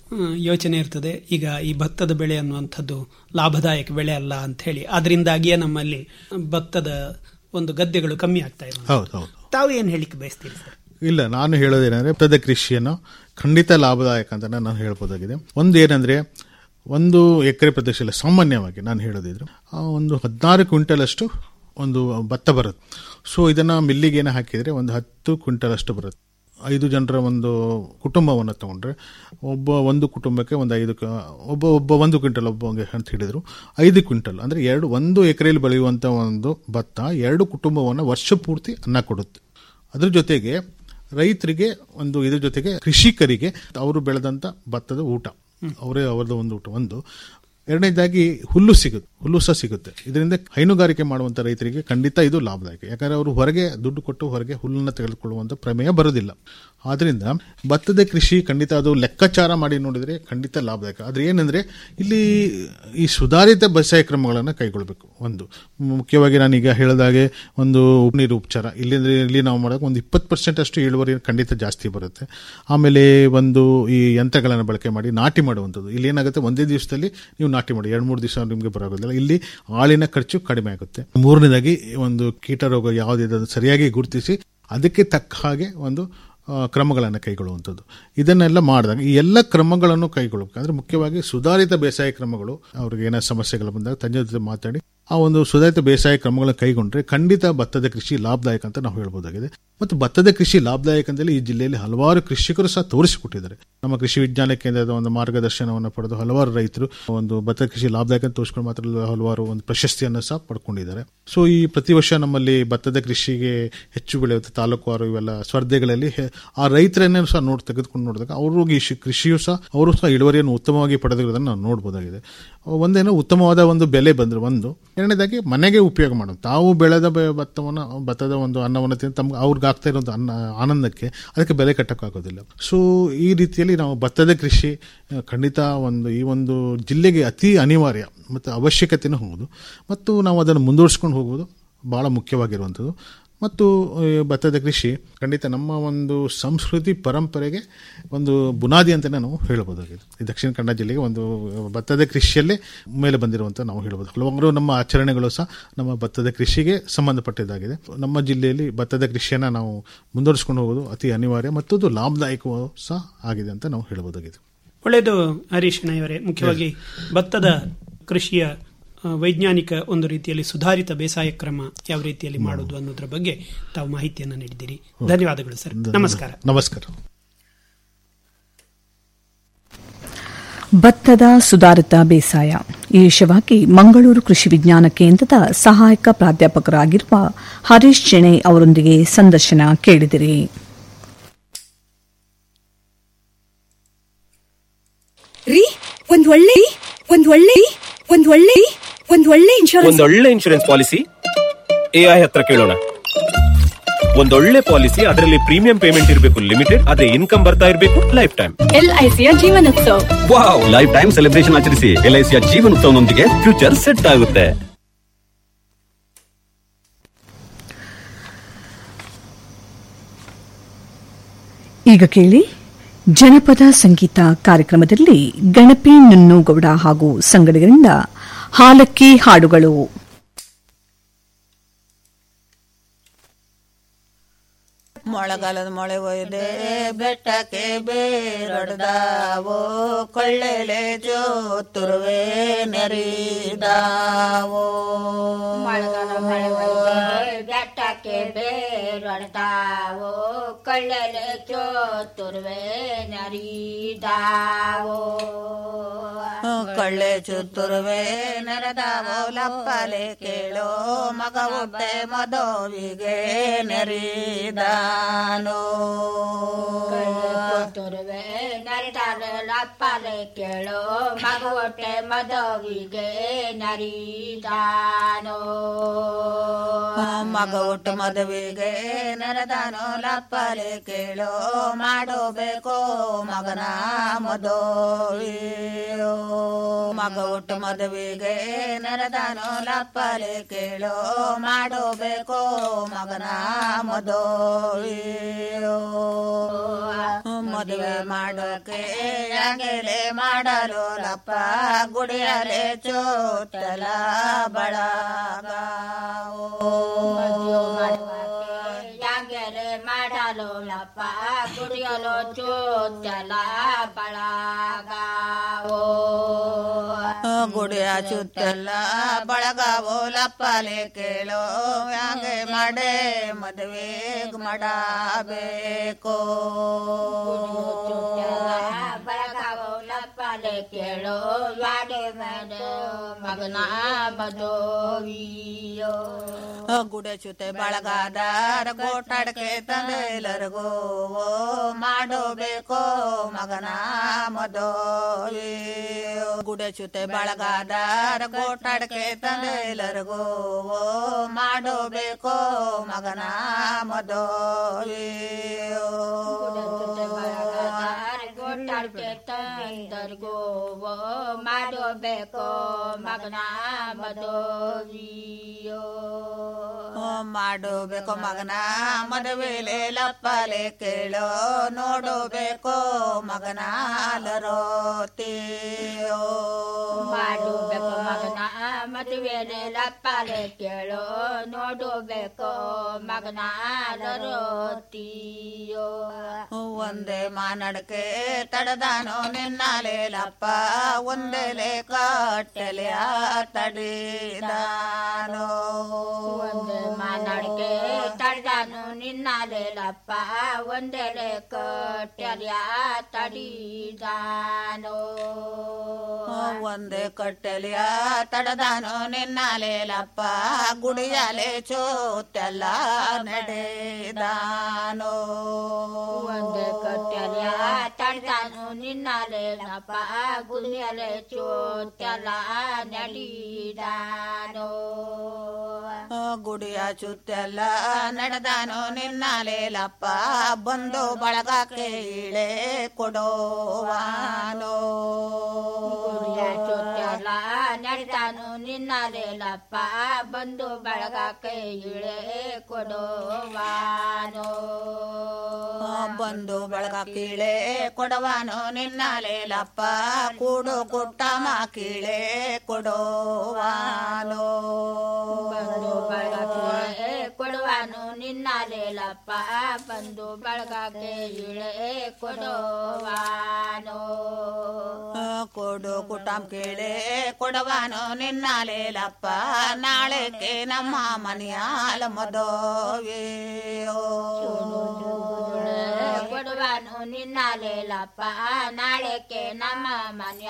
ಹ್ಮ್, ಯೋಚನೆ ಇರ್ತದೆ ಈಗ ಈ ಭತ್ತದ ಬೆಳೆ ಅನ್ನುವಂಥದ್ದು ಲಾಭದಾಯಕ ಬೆಳೆ ಅಲ್ಲ ಅಂತ ಹೇಳಿ ಅದರಿಂದಾಗಿಯೇ ನಮ್ಮಲ್ಲಿ ಭತ್ತದ ಒಂದು ಗದ್ದೆಗಳು ಕಮ್ಮಿ ಆಗ್ತಾ ಇರೋದು ಹೌದು ಹೌದು ತಾವು ಏನ್ ಹೇಳಿಕ್ಕೆ ಬಯಸ್ತೀರಿ ಸರ್ ಇಲ್ಲ ನಾನು ಹೇಳೋದೇನೆಂದ್ರೆ ಭತ್ತದ ಕೃಷಿಯನ್ನು ಖಂಡಿತ ಲಾಭದಾಯಕ ಅಂತ ನಾನು ಹೇಳ್ಬೋದಾಗಿದೆ ಒಂದು ಏನಂದ್ರೆ ಒಂದು ಎಕರೆ ಪ್ರದೇಶದಲ್ಲಿ ಸಾಮಾನ್ಯವಾಗಿ ನಾನು ಹೇಳೋದಿದ್ರೆ ಆ ಒಂದು ಹದಿನಾರು ಕ್ವಿಂಟಲ್ ಅಷ್ಟು ಒಂದು ಭತ್ತ ಬರುತ್ತೆ ಸೊ ಇದನ್ನ ಮಿಲ್ಲಿಗೆ ಏನು ಹಾಕಿದ್ರೆ ಒಂದು ಹತ್ತು ಕ್ವಿಂಟಲ್ ಅಷ್ಟು ಬರುತ್ತೆ ಐದು ಜನರ ಒಂದು ಕುಟುಂಬವನ್ನು ತಗೊಂಡ್ರೆ ಒಬ್ಬ ಒಂದು ಕುಟುಂಬಕ್ಕೆ ಒಂದು ಐದು ಕ- ಒಬ್ಬ ಒಬ್ಬ ಒಂದು ಕ್ವಿಂಟಲ್ ಒಬ್ಬಗೆ ಅಂತ ಹೇಳಿದ್ರು ಐದು ಕ್ವಿಂಟಲ್ ಅಂದ್ರೆ ಎರಡು ಒಂದು ಎಕರೆಯಲ್ಲಿ ಬೆಳೆಯುವಂತ ಒಂದು ಭತ್ತ ಎರಡು ಕುಟುಂಬವನ್ನು ವರ್ಷ ಪೂರ್ತಿ ಅನ್ನ ಕೊಡುತ್ತೆ ಅದ್ರ ಜೊತೆಗೆ ರೈತರಿಗೆ ಒಂದು ಇದ್ರ ಜೊತೆಗೆ ಕೃಷಿಕರಿಗೆ ಅವರು ಬೆಳೆದಂತ ಭತ್ತದ ಊಟ ಅವರೇ ಅವರದ್ದು ಒಂದು ಊಟ ಒಂದು ಎರಡನೇದಾಗಿ ಹುಲ್ಲು ಸಿಗುತ್ತೆ ಹುಲ್ಲು ಸಹ ಸಿಗುತ್ತೆ ಇದರಿಂದ ಹೈನುಗಾರಿಕೆ ಮಾಡುವಂತ ರೈತರಿಗೆ ಖಂಡಿತ ಇದು ಲಾಭದಾಯಕ ಯಾಕಂದ್ರೆ ಅವರು ಹೊರಗೆ ದುಡ್ಡು ಕೊಟ್ಟು ಹೊರಗೆ ಹುಲ್ಲನ್ನು ತೆಗೆದುಕೊಳ್ಳುವಂತ ಪ್ರಮೇಯ ಬರೋದಿಲ್ಲ ಆದ್ರಿಂದ ಭತ್ತದ ಕೃಷಿ ಖಂಡಿತ ಅದು ಲೆಕ್ಕಾಚಾರ ಮಾಡಿ ನೋಡಿದ್ರೆ ಖಂಡಿತ ಲಾಭದಾಯಕ ಆದ್ರೆ ಏನಂದ್ರೆ ಇಲ್ಲಿ ಈ ಸುಧಾರಿತ ಬೇಸಾಯ ಕ್ರಮಗಳನ್ನು ಕೈಗೊಳ್ಳಬೇಕು ಒಂದು ಮುಖ್ಯವಾಗಿ ನಾನು ಈಗ ಹೇಳಿದಾಗೆ ಒಂದು ನೀರು ಉಪಚಾರ ಇಲ್ಲಿಂದ್ರೆ ಇಲ್ಲಿ ನಾವು ಮಾಡೋಕೆ ಒಂದು ಇಪ್ಪತ್ತು ಪರ್ಸೆಂಟ್ ಅಷ್ಟು ಇಳುವರಿ ಖಂಡಿತ ಜಾಸ್ತಿ ಬರುತ್ತೆ ಆಮೇಲೆ ಒಂದು ಈ ಯಂತ್ರಗಳನ್ನು ಬಳಕೆ ಮಾಡಿ ನಾಟಿ ಮಾಡುವಂಥದ್ದು ಇಲ್ಲಿ ಏನಾಗುತ್ತೆ ಒಂದೇ ದಿವಸದಲ್ಲಿ ನೀವು ನಾಟಿ ಮಾಡಿ ಎರಡು ಮೂರು ದಿವಸ ನಿಮಗೆ ಬರೋದಿಲ್ಲ ಇಲ್ಲಿ ಆಳಿನ ಖರ್ಚು ಕಡಿಮೆ ಆಗುತ್ತೆ ಮೂರನೇದಾಗಿ ಒಂದು ಕೀಟ ರೋಗ ಯಾವುದಿದೆ ಅದನ್ನು ಸರಿಯಾಗಿ ಗುರುತಿಸಿ ಅದಕ್ಕೆ ತಕ್ಕ ಹಾಗೆ ಒಂದು ಆ, ಕ್ರಮಗಳನ್ನು ಕೈಗೊಳ್ಳುವಂಥದ್ದು ಇದನ್ನೆಲ್ಲ ಮಾಡಿದಾಗ ಈ ಎಲ್ಲ ಕ್ರಮಗಳನ್ನು ಕೈಗೊಳ್ಳಬೇಕು ಅಂದ್ರೆ ಮುಖ್ಯವಾಗಿ ಸುಧಾರಿತ ಬೇಸಾಯ ಕ್ರಮಗಳು ಅವ್ರಿಗೆ ಏನೋ ಸಮಸ್ಯೆಗಳು ಬಂದಾಗ ತಜ್ಞರ ಜೊತೆ ಮಾತಾಡಿ ಆ ಒಂದು ಸುಧಾರಿತ ಬೇಸಾಯ ಕ್ರಮಗಳನ್ನು ಕೈಗೊಂಡ್ರೆ ಖಂಡಿತ ಭತ್ತದ ಕೃಷಿ ಲಾಭದಾಯಕ ಅಂತ ನಾವು ಹೇಳ್ಬೋದಾಗಿದೆ ಮತ್ತು ಭತ್ತದ ಕೃಷಿ ಲಾಭದಾಯಕ ಅಂತೇಳಿ ಈ ಜಿಲ್ಲೆಯಲ್ಲಿ ಹಲವಾರು ಕೃಷಿಕರು ಸಹ ತೋರಿಸಿಕೊಟ್ಟಿದ್ದಾರೆ ನಮ್ಮ ಕೃಷಿ ವಿಜ್ಞಾನ ಕೇಂದ್ರದ ಒಂದು ಮಾರ್ಗದರ್ಶನವನ್ನು ಪಡೆದು ಹಲವಾರು ರೈತರು ಒಂದು ಭತ್ತದ ಕೃಷಿ ಲಾಭದಾಯಕ ಅಂತ ತೋರಿಸ್ಕೊಂಡು ಮಾತ್ರ ಅಲ್ಲ, ಹಲವಾರು ಒಂದು ಪ್ರಶಸ್ತಿಯನ್ನು ಸಹ ಪಡ್ಕೊಂಡಿದ್ದಾರೆ ಸೊ ಈ ಪ್ರತಿ ವರ್ಷ ನಮ್ಮಲ್ಲಿ ಭತ್ತದ ಕೃಷಿಗೆ ಹೆಚ್ಚು ಬೆಳೆಯುತ್ತೆ ತಾಲೂಕುವಾರು ಇವೆಲ್ಲ ಸ್ಪರ್ಧೆಗಳಲ್ಲಿ ಹೆ- ಆ ರೈತರನ್ನೇ ಸಹ ನೋಡಿ ತೆಗೆದುಕೊಂಡು ನೋಡಿದಾಗ ಅವರು ಈ ಶಿ- ಕೃಷಿಯು ಸಹ ಅವರು ಸಹ ಇಳುವರಿಯನ್ನು ಉತ್ತಮವಾಗಿ ಪಡೆದಿರೋದನ್ನು ನಾವು ನೋಡಬಹುದಾಗಿದೆ ಒಂದೇನೋ ಉತ್ತಮವಾದ ಒಂದು ಬೆಲೆ ಬಂದ್ರೆ ಒಂದು ಎರಡನೇದಾಗಿ ಮನೆಗೆ ಉಪಯೋಗ ಮಾಡೋದು ತಾವು ಬೆಳೆದ ಬೆ- ಭತ್ತವನ್ನು ಭತ್ತದ ಒಂದು ಅನ್ನವನ್ನು ತಿಂದು ತಮ್ಗೆ ಅವ್ರಿಗೆ ಆಗ್ತಾ ಇರೋ ಅನ್ನ ಆನಂದಕ್ಕೆ ಅದಕ್ಕೆ ಬೆಲೆ ಕಟ್ಟಕ್ಕಾಗೋದಿಲ್ಲ ಸೊ ಈ ರೀತಿಯಲ್ಲಿ ನಾವು ಭತ್ತದ ಕೃಷಿ ಆ, ಖಂಡಿತ ಒಂದು ಈ ಒಂದು ಜಿಲ್ಲೆಗೆ ಅತಿ ಅನಿವಾರ್ಯ ಮತ್ತು ಅವಶ್ಯಕತೆನೂ ಹೌದು ಮತ್ತು ನಾವು ಅದನ್ನು ಮುಂದುವರಿಸ್ಕೊಂಡು ಹೋಗುವುದು ಬಹಳ ಮುಖ್ಯವಾಗಿರುವಂಥದ್ದು ಮತ್ತು ಈ ಭತ್ತದ ಕೃಷಿ ಖಂಡಿತ ನಮ್ಮ ಒಂದು ಸಂಸ್ಕೃತಿ ಪರಂಪರೆಗೆ ಒಂದು ಬುನಾದಿ ಅಂತಲೇ ನಾವು ಹೇಳ್ಬೋದಾಗಿದೆ ಈ ದಕ್ಷಿಣ ಕನ್ನಡ ಜಿಲ್ಲೆಗೆ ಒಂದು ಭತ್ತದ ಕೃಷಿಯಲ್ಲೇ ಮೇಲೆ ಬಂದಿರುವಂತ ನಾವು ಹೇಳ್ಬೋದು ಹಲವಾರು ನಮ್ಮ ಆಚರಣೆಗಳು ಸಹ ನಮ್ಮ ಭತ್ತದ ಕೃಷಿಗೆ ಸಂಬಂಧಪಟ್ಟಿದ್ದಾಗಿದೆ ನಮ್ಮ ಜಿಲ್ಲೆಯಲ್ಲಿ ಭತ್ತದ ಕೃಷಿಯನ್ನು ನಾವು ಮುಂದುವರಿಸ್ಕೊಂಡು ಹೋಗೋದು ಅತಿ ಅನಿವಾರ್ಯ ಮತ್ತು ಅದು ಲಾಭದಾಯಕವೂ ಸಹ ಆಗಿದೆ ಅಂತ ನಾವು ಹೇಳ್ಬೋದಾಗಿದೆ ಒಳ್ಳೆಯದು ಹರೀಶ್ ಅವರೇ ಮುಖ್ಯವಾಗಿ ಭತ್ತದ ಕೃಷಿಯ ಆ, ವೈಜ್ಞಾನಿಕ ಒಂದು ರೀತಿಯಲ್ಲಿ ಸುಧಾರಿತ ಬೇಸಾಯ ಕ್ರಮ ಯಾವ ರೀತಿಯಲ್ಲಿ ಮಾಡುವುದು ಅನ್ನೋದ್ರ ಬಗ್ಗೆ ತಾವು ಮಾಹಿತಿಯನ್ನು ನೀಡಿದ್ದೀರಿ ಧನ್ಯವಾದಗಳು ಸರ್ ನಮಸ್ಕಾರ ನಮಸ್ಕಾರ ಭತ್ತದ ಸುಧಾರಿತ ಬೇಸಾಯ ಈ ವಿಷಯವಾಗಿ ಮಂಗಳೂರು ಕೃಷಿ ವಿಜ್ಞಾನ ಕೇಂದ್ರದ ಸಹಾಯಕ ಪ್ರಾಧ್ಯಾಪಕರಾಗಿರುವ ಹರೀಶ್ ಚೆಣೆ ಅವರೊಂದಿಗೆ ಸಂದರ್ಶನ ಕೇಳಿದಿರಿ ರೀ ಒಂದ್ ಒಳ್ಳೆ ಒಂದ್ ಒಳ್ಳೆ ಒಂದ್ ಒಳ್ಳೆ ಒಂದ್ ಒಳ್ಳೆ ಇನ್ಶೂರೆನ್ಸ್ ಒಂದೊಳ್ಳೆ ಇನ್ಶೂರೆನ್ಸ್ ಪಾಲಿಸಿ ಎಐ ಹತ್ರ ಕೇಳೋಣ ಒಂದೊಳ್ಳೆ ಪಾಲಿಸಿ ಅದರಲ್ಲಿ ಪ್ರೀಮಿಯಂ ಪೇಮೆಂಟ್ ಇರಬೇಕು ಲಿಮಿಟೆಡ್ ಅದೇ ಇನ್ಕಮ್ ಬರ್ತಾ ಇರಬೇಕು ಲೈಫ್ ಟೈಮ್ ಎಲ್ಐಸಿಯ ಜೀವನೋತ್ಸವ ವಾವ್ ಲೈಫ್ ಟೈಮ್ ಸೆಲೆಬ್ರೇಷನ್ ಆಚರಿಸಿ ಎಲ್ಐಸಿಯ ಜೀವನ ಉತ್ಸವನೊಂದಿಗೆ ಫ್ಯೂಚರ್ ಸೆಟ್ ಆಗುತ್ತೆ ಈಗ ಕೇಳಿ ಜನಪದ ಸಂಗೀತ ಕಾರ್ಯಕ್ರಮದಲ್ಲಿ ಗಣಪಿ ನುನ್ನೂಗೌಡ ಹಾಗೂ ಸಂಗಡಿಗರಿಂದ ಹಾಲಕ್ಕಿ ಹಾಡುಗಳು ಮೊಳಗಾಲದ ಮೊಳೆ ಒಯ್ದೆ ಬೆಟ್ಟಕ್ಕೆ ಬೇರಡ್ದಾವೋ ಕೊಳ್ಳೆಲೆ ಜೋತುರುವೆ ನೆರಿದಾವೋ ಮಳೆಗಾಲ ಮಳೆ ಒಯ್ದೆ ಬೆಟ್ಟಕ್ಕೆ ಬೇರೊಡ್ದಾವೋ ಕೊಳ್ಳಲೆ ಚೋತುರ್ವೆ ನರಿದಾವೋ ಕೊಳ್ಳೆ ಚುತ್ತುರುವೆ ನೆರೆದಾವೋ ಲಪ್ಪಲೆ ಕೇಳೋ ಮಗ ಹುಟ್ಟೆ ಮದೋವಿಗೆ ನೆರಿದಾನೋ ಚೋತುರ್ವೆ ನರಿದಾವೆ ಲಪ್ಪಲೆ ಕೇಳೋ ಮಗ ಹೊಟ್ಟೆ ಮದವಿಗೆ ನರಿದಾನೋ ಮಗ ಹುಟ್ಟು ಮದುವೆಗೆ ನೆರೆದಾನೋ ಲಪ್ಪಲೆ ಕೇಳೋ ಮಾಡಬೇಕು ಮಗನ ಮದೋವಿಯೋ ಮಗ ಒಟ್ಟು ಮದುವೆಗೆ ನೆರೆದನು ಲಪ್ಪಲೆ ಕೇಳೋ ಮಾಡಬೇಕು ಮಗನ ಮದುವೆಯೋ ಮದುವೆ ಮಾಡೋಕೆ ಅಂಗೆಲೆ ಮಾಡಲು ಲಪ್ಪ ಗುಡಿಯಲೆ ಚೋಟಲ ಬಳಗ ಯಾಗೆರೆ ಮಾಡಲು ಲಪ್ಪ ಕುಡಿಯಲು ಚೋಚಲ ಬಳಗಾವೋ ಗುಡಿಯ ಚುತ್ತೆಲ್ಲ ಬಳಗವೋ ಲಪ್ಪಲೆ ಕೇಳೋ ಹಂಗೆ ಮಾಡೆ ಮದುವೆ ಮಾಡಬೇಕು ಬಳಗಾವೋ ಲಪ್ಪಲೆ ಕೇಳೋ ಯಾಡೆ ಮಾಡು ಮಗನ ಮದುವಿಯೋ ಗುಡೆ ಚುತೆ ಬಳಗಾದಾರ ಗೋಟಾಡಕ್ಕೆ ತಂದೆಲ್ಲರಿಗೂ ಮಾಡಬೇಕು ಮಗನ ಮದುವೆ ಗುಡೆ ಚುತೆ ಬಳಗಾದಾರ ಗೋಟಾಡಕ್ಕೆ ತಂದೆಲ್ಲರಿಗೂ ಮಾಡಬೇಕು ಮಗನ ಮದುವೆ ಗೊತ್ತಾಡ್ಕೆ ತಂದರ್ಗೋ ಮಾಡಬೇಕು ಮಗನ ಮದುವಿಯೋ ಮಾಡಬೇಕು ಮಗನ ಮದುವೆಲೆ ಲಪ್ಪಲೆ ಕೇಳೋ ನೋಡಬೇಕು ಮಗನ ಲರೋತಿಯೋ ಮಾಡಬೇಕು ಮಗನ ಮದುವೆನೆ ಲಪ್ಪಲೆ ಕೇಳೋ ನೋಡಬೇಕು ಮಗನ ಲರೋತಿಯೋ ಒಂದೇ ಮಾನಡಕೆ ತಡದಾನೋ ನಿನ್ನಾಲೆ ಲಪ್ಪ ಒಂದೇಲೆ ಕಟ್ಟಲೆ ತಡಿದಾನೋ ಒಂದೇ ಮಾನಾಡಿಕೆ ತಡ್ದಾನು ನಿನ್ನಾಲೆಲಪ್ಪ ಒಂದೆಲೆ ಕಟ್ಟೆಯ ತಡಿದಾನೋ ಒಂದೇ ಕಟ್ಟೆಲಿಯ ತಡದಾನೋ ನಿನ್ನಾಲೆ ಲಪ್ಪ ಗುಡಿಯಾಲೆ ಚೋತೆಲ್ಲ ನಡೆದಾನೋ ಒಂದೇ ಕಟ್ಟೆಯ ತಡ್ದಾನು ನಿನ್ನಾಲೆಲಪ್ಪ ಗುಡಿಯಲೆ ಚೋತೆಲ್ಲ ನಡಿದಾನೋ ಗುಡಿಯ ಚುತ್ತೆಲ್ಲ ನಡೆದಾನೋ ನಿನ್ನಾಲೆ ಲಪ್ಪ ಬಂದು ಬಳಗಕ್ಕೆ ಇಳೆ ಕೊಡೋವಾನೋ ಗುಡಿಯ ಚೊತ್ತೆಲ್ಲ ನಡೆದಾನು ನಿನ್ನಾಲೆಲಪ್ಪ ಬಂದು ಬಳಗಕ್ಕೆ ಇಳೆ ಕೊಡುವಾನೋ ಬಂದು ಬಳಗ ಕೀಳೆ ಕೊಡವಾನೋ ನಿನ್ನಾಲೆ ಲಪ್ಪ ಕೂಡು ಕುಟ್ಟಮ ಕೀಳೆ ಕೊಡೋವಾನೋ ಬಂದು ಬಳಗಕ್ಕೆ ಕೊಡುವಾನು ನಿನ್ನಾಲೆಲಪ್ಪ ಬಂದು ಬಳಗಕ್ಕೆ ಇಳೆ ಕೊಡುವಾನೋ ಕೊಡು ಕುಟಂ ಕೇಳೆ ಕೊಡವಾನೋ ನಿನ್ನಾಲೆ ಲಪ್ಪ ನಾಳೆಗೆ ನಮ್ಮ ಮನೆಯಾಲ ಮದುವೆಯೋ ಕೊಡುವಾನು ನಿನ್ನಾಲೆಲಪ್ಪ ನಾಳೆಕ್ಕೆ ನಮ್ಮ ಮನೆಯ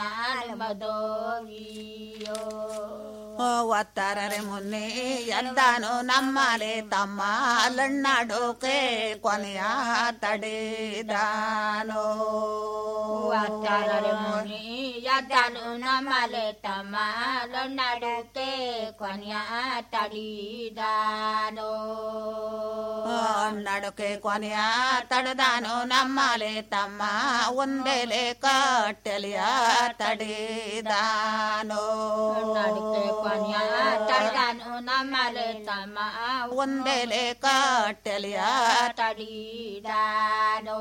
ಮದುವಿಯೋ ಒತ್ತಾರರೆ ಮುನ್ನೆ ಎಂದಾನು ನಮ್ಮಲೆ ತಮ್ಮ ಲಣ್ಣಾಡೋಕೆ ಕೊನೆಯ ತಡೆದಾನೋ ವಾಚಾರರೆ ಮುನಿ ಯದ್ದನು ನಮ್ಮಲೆ ತಮ್ಮ ಲೊನ್ನಡುಕೆ ಕೊನೆಯ ತಡಿದಾನೋ ನಡುಕೆ ಕೊನೆಯ ತಡೆದಾನು ನಮ್ಮಲೆ ತಮ್ಮ ಒಂದೆಲೆ ಕಟ್ಟೆಲಿಯ ತಡೆದಾನೋ ನಡುಕೆ ಕೊನೆಯ ತಡಿದಾನು ನಮ್ಮಲೆ ತಮ್ಮ ಒಂದೆಲೆ ಕಟ್ಟೆಲಿಯ ತಡಿದಾನೋ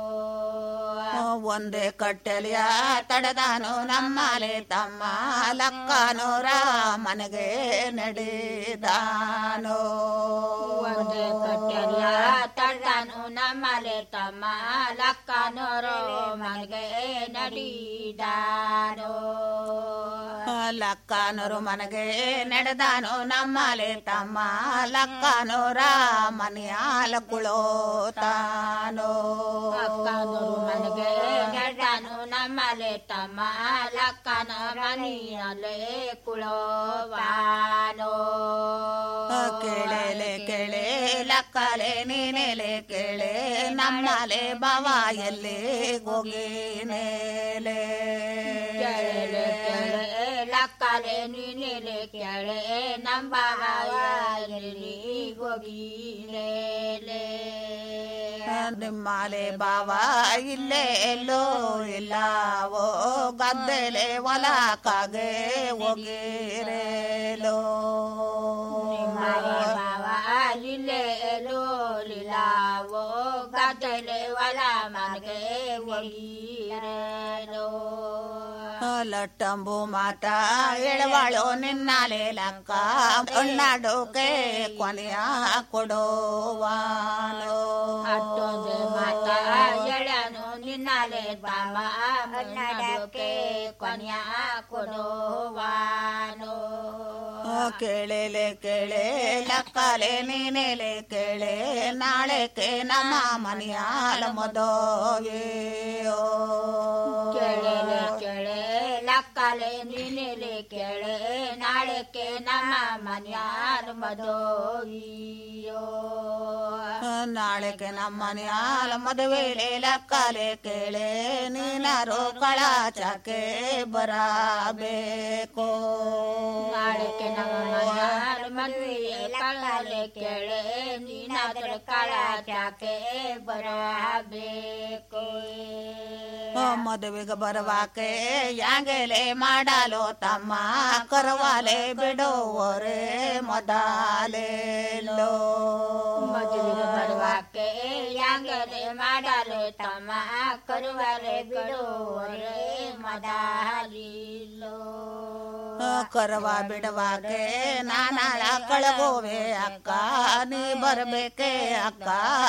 ಒಂದೇ ಕಟ್ಟೆಲಿಯ ತಡೆದಾನು ನಮ್ಮಲೆ ತಮ್ಮ ಲಕ್ಕನೂರ ಮನೆಗೆ ನಡೆದಾನೋ ಒಂದೇ ಕಟ್ಟೆಯ ತಡ್ದಾನು ನಮ್ಮಲೆ ತಮ್ಮ ಲಕ್ಕನೋರು ಮನೆಗೆ ನಡಿದಾನೋ ಲಕ್ಕನೂರು ಮನೆಗೆ ನಡೆದಾನು ನಮ್ಮಲೆ ತಮ್ಮ ಲಕ್ಕನೂರ ಮನೆಯಾಲ ಕುಳೋತಾನೋ ಅಕ್ಕನೂರು ಮನೆಗೆ ನಡ್ದಾನು ನಮ್ಮಲೆ ತಮ್ಮ ಲಕ್ಕನ ಮನೆಯಲ್ಲೇ ಕುಳೋವಾನೋ ಕೇಳೆಲೆ ಕೇಳೆ ಲಕ್ಕಲೆ ನೀನೆಲೆ ಕೇಳೆ ನಮ್ಮಲೆ ಬವ ಎಲ್ಲಿ ಹೋಗಿನೇಲೆ ಕೆಳೆ ಕೆಳೆ ಲಕ್ಕಲೆ ನೀನೆಲೆ ಕೆಳೆ ನಂಬ ಹೋಗಿನೇಲೆ ನಿಮ್ಮಲೆ ಬಾವ ಇಲ್ಲೇ ಎಲ್ಲೋ ಇಲ್ಲವೋ ಗದ್ದೆಲೆ ಹೊಲಕ್ಕಾಗೆ ಹೋಗಿರೇಲೋ ಬಾವ ಇಲ್ಲೇ ಲೋಲಿಲಾವೋ ಗದ್ದಲೆ ಹೊಲ ಮನೆಗೆ ಹೋಗಿರೇಲೋ ಲಟ್ಟಂಬು ಮಾತ ಎಳವಾಳೋ ನಿನ್ನಾಲೆ ಲಕ್ಕ ಕಣ್ಣಾಡೋಕೆ ಕೊನೆಯ ಕೊಡೋವಾನೋ ಅಷ್ಟೊಂದು ಮಾತ ಎಳನು ನಿನ್ನಲೆ ಬಾಮ ಮನ್ನಡಕ್ಕೆ ಕೊನೆಯ ಕೊಡುವಾನೋ ಕೇಳೆಲೆ ಕೇಳೆ ಲಕ್ಕಲೆ ನೀನೆಲೆ ಕೇಳೆ ನಾಳೆಕೆ ನಮ್ಮ ಮನೆಯಾಲ ಮದೋವೆಯೋ ಕೇಳಲೆ ಕೇಳೆ ಲಕ್ಕಲೆ ನೀನೆಲೆ ಕೇಳೆ ನಾಳೆಕ್ಕೆ ನಮ್ಮ ಮನೆಯಾರ ಮದೋವಿಯೋ ನಾಳೆಗೆ ನಮ್ಮ ಮನೆಯಾಲ ಮದುವೆಲೆ ಲಕ್ಕಲೆ ಕೇಳೆ ನೀನಾರು ಕಳಾಚಕ್ಕೆ ಬರಬೇಕು ನಾಳೆಕ್ಕೆ ನಮ್ಮ ಮನೆಯಾರ ಮದುವೆ ಕಳ್ಳಲೆ ಕೇಳೆ ನೀನಾದ್ರ ಕಳ ಚಾಕೆ ಬರಬೇಕು ಮದುವೆಗೆ ಬರುವಾಕೆ ಯಾಂಗೆಲೆ ಮಾಡಲು ತಮ್ಮ ಕರವಾಲೆ ಬಿಡುವರೆ ಮೊದಲೇಲೋ ಮದುವೆಗೆ ಬರುವಾಕೆ ಯಾಂಗಲೆ ಮಾಡಲು ತಮ್ಮ ಕರುವಲೆ ಬಿಡುವರೆ ಮದಾಲಿಲ್ಲೋ ಕರವ ಬಿಡುವಾಕೆ ನಾನಾಳ ಕಳಗೋವೆ ಅಕ್ಕ ನೀ ಬರ್ಬೇಕೆ ಅಕ್ಕ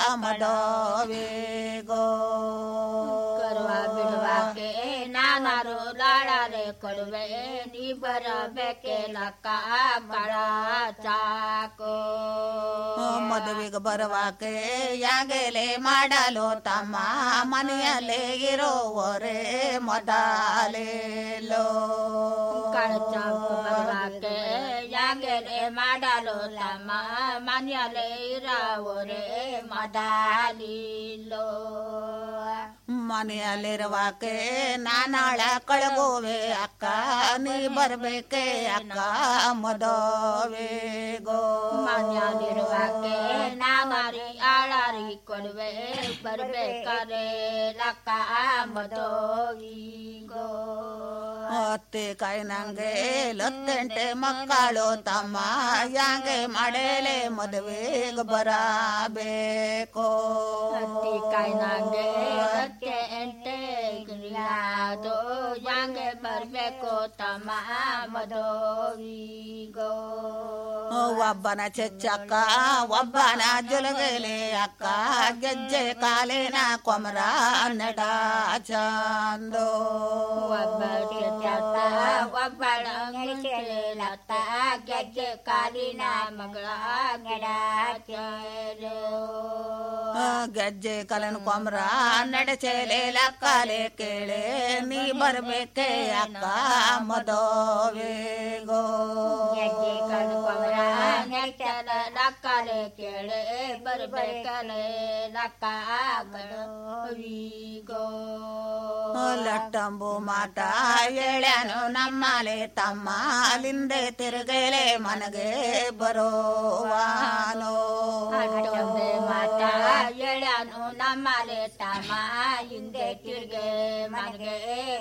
ಮದೋವೆಗೋ ಕರುವ ಬಿಡುವಾಕೆ ನಾನಾರು ಲಾಡಾರೆ ಕೊಡುವೆ ನೀ ಬರಬೇಕೆ ಲಕ್ಕ ಬಳ ಚಾಕೋ ಮದುವೆಗೆ ಬರುವಾಕೆ ಯಾಗೆಲೆ ಮಾಡಲು ತಮ್ಮ ಮನೆಯಲ್ಲೇ ಇರೋವರೆ ಮೊದಲೇಲೋ ಕಳಚಾಕ ಬರುವಾಕೆ ಯಾಗೆಲೆ ಮಾಡಲು ತಮ್ಮ ಮನೆಯಲ್ಲೇ ಇರವರೆ ಮದಾಲಿಲ್ಲೋ ಮನೆಯಲ್ಲಿರುವಾಕೆ ನಾನಾಳ ಕಳಗೋವೆ ಅಕ್ಕ ನೀ ಬರ್ಬೇಕೆ ಅಕ್ಕ ಮದೋವೆಗೋ ಮನೆಯಲ್ಲಿರುವಾಕೆ ನಾಮಾರಿ ಆಳಾರಿ ಕೊಡುವೆ ಬರ್ಬೇಕಾರೆ ಲಕ್ಕ ಮದೋವಿಗೋ ಅತ್ತೆ ಕಾಯಿ ನಂಗೆ ಲತ್ತೆಂಟೆ ಮಕ್ಕಳು ತಮ್ಮ ಯಾಂಗೆ ಮಾಡಲೆ ಮದುವೆಗೆ ಬರಬೇಕು ಹತ್ತಿ ಕಾಯಿ ನಂಗೆ ಹತ್ತೆ ಎಂಟೆ ಯಾದೋ ಯಾಂಗೆ ಬರ್ಬೇಕು ತಮ್ಮ ಮದೋವಿಗೋ ಒಬ್ಬನ ಚೆಚ್ಚಕ್ಕ ಒಬ್ಬನ ಜುಲಗಲೆ ಅಕ್ಕ ಗೆಜ್ಜೆ ಕಾಲಿನ ಕೊಮರ ನಡ ಚಂದೋ ಒಬ್ಬ ಕೆತ್ತ ಒಬ್ಬಳ ಲತ್ತ ಗೆಜ್ಜೆ ಕಾಲಿನ ಮಗಳ ಗಿಡ ಗೆಜ್ಜೆ ಕಲನ್ ಕೊಮರ ನಡೆಸಲೆ ಲಕ್ಕಲೆ ಕೇಳೆ ನೀ ಬರ್ಬೇಕೆ ಅಕ್ಕ ಮದೋವೆಗೋ ಗೆಜ್ಜೆ ಕಣ್ಕೊಮರ ನೆಟ್ಟದ ಲಕ್ಕಲೆ ಕೇಳೆ ಬರ್ಬೇಕಲೆ ಲಕ್ಕ ಮದವಿಗೋ ಲಟ್ಟಂಬು ಮಾತ ಹೇಳ್ಯಾನು ನಮ್ಮಲೆ ತಮ್ಮ ಅಲಿಂದೆ ತಿರುಗಲೆ ಮನಗೆ ಬರೋವಾನೋ ಅಷ್ಟೊಂದೇ ಮಾತ ಎಳ್ಯಾನು ನಮ್ಮಲೆ ತಮ್ಮ ಹಿಂದೆ ತಿರ್ಗೆ ಮನೆಗೆ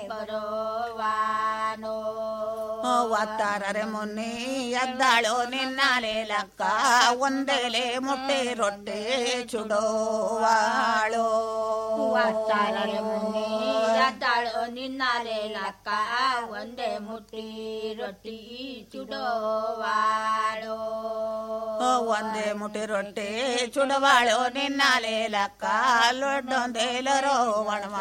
ಬರೋವಾನೋ ಒತ್ತಾರರೆ ಮುನ್ನಿ ಎದ್ದಾಳು ನಿನ್ನಾಲೆ ಲಕ್ಕ ಒಂದೇಲೆ ಮುಟ್ಟೆ ರೊಟ್ಟಿ ಚುಡೋವಾಳು ಒತ್ತಾರರೆ ಮುನ್ನಿ ಎದ್ದಾಳು ನಿನ್ನಾಲೆ ಲಕ್ಕ ಒಂದೇ ಮುಟ್ಟಿ ರೊಟ್ಟಿ ಚುಡೋವಾಳೋ ಒಂದೇ ಮುಟ್ಟಿ ರೊಟ್ಟಿ ಚುಡವಾಳು ನಿನ್ನಾಲೆ ಲಕ್ಕ ಲೊಡ್ಡೊಂದೇಲರೋ ಒಣವ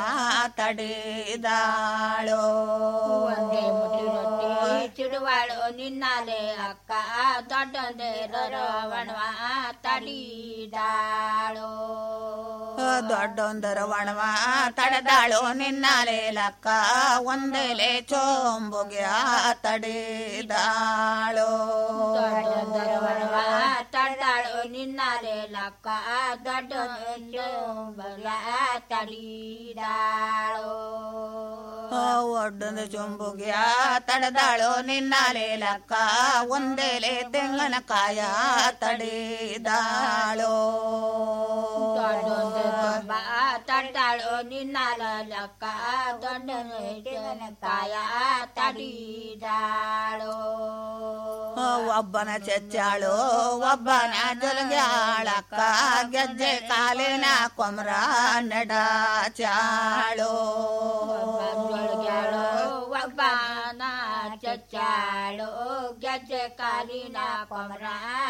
ತಡಿದಾಳು ಒಂದೇ ಮುಟ್ಟಿ ರೊಟ್ಟಿ ಚಿಡುವಾಳು ನಿನ್ನಾಲೆ ಅಕ್ಕ ದೊಡ್ಡೊಂದೇ ರವಣವ ತಡಿದಾಳೋ ದೊಡ್ಡೊಂದರ ಒಣವ ತಡೆದಾಳು ನಿನ್ನಾಲೆ ಲಕ್ಕ ಒಂದೇಲೆ ಚೋಂಬುಗ್ಯ ತಡಿದಾಳು ದೊಡ್ಡೊಂದರವಣವ ತಡ್ದಾಳು ನಿನ್ನಾಲೆ ಲಕ್ಕ ದೊಡ್ಡ ಬಲ ತಡಿದಾಳೋ ಒಡ್ಡೊಂದು ಚುಂಬುಗ್ಯ ತಡೆದಾಳು ನಿನ್ನಾಲೆ ಲಕ್ಕ ಒಂದೇಲೆ ತೆಂಗನಕಾಯ ತಡಿದಾಳೋ ತಡ್ದಾಳು ನಿನ್ನಾಲ ಲಕ್ಕ ದೊಡ್ಡ ಕಾಯ ತಡಿದಾಳು ಒಬ್ಬನ ಚೆಚ್ಚಾಳು ಒಬ್ಬನ ಜಲಗ್ಯಾಳಕ್ಕ ಗೆಜ್ಜೆ ಕಾಲಿನ ಕೊಮ್ರ ನಡಚಾಳು ಜೊಳಗ್ಯಾಳು ಒಬ್ಬನ ಚಚ್ಚಾಳು ಗೆಜ್ಜೆ ಕಾಲಿನ ಕೊಮರ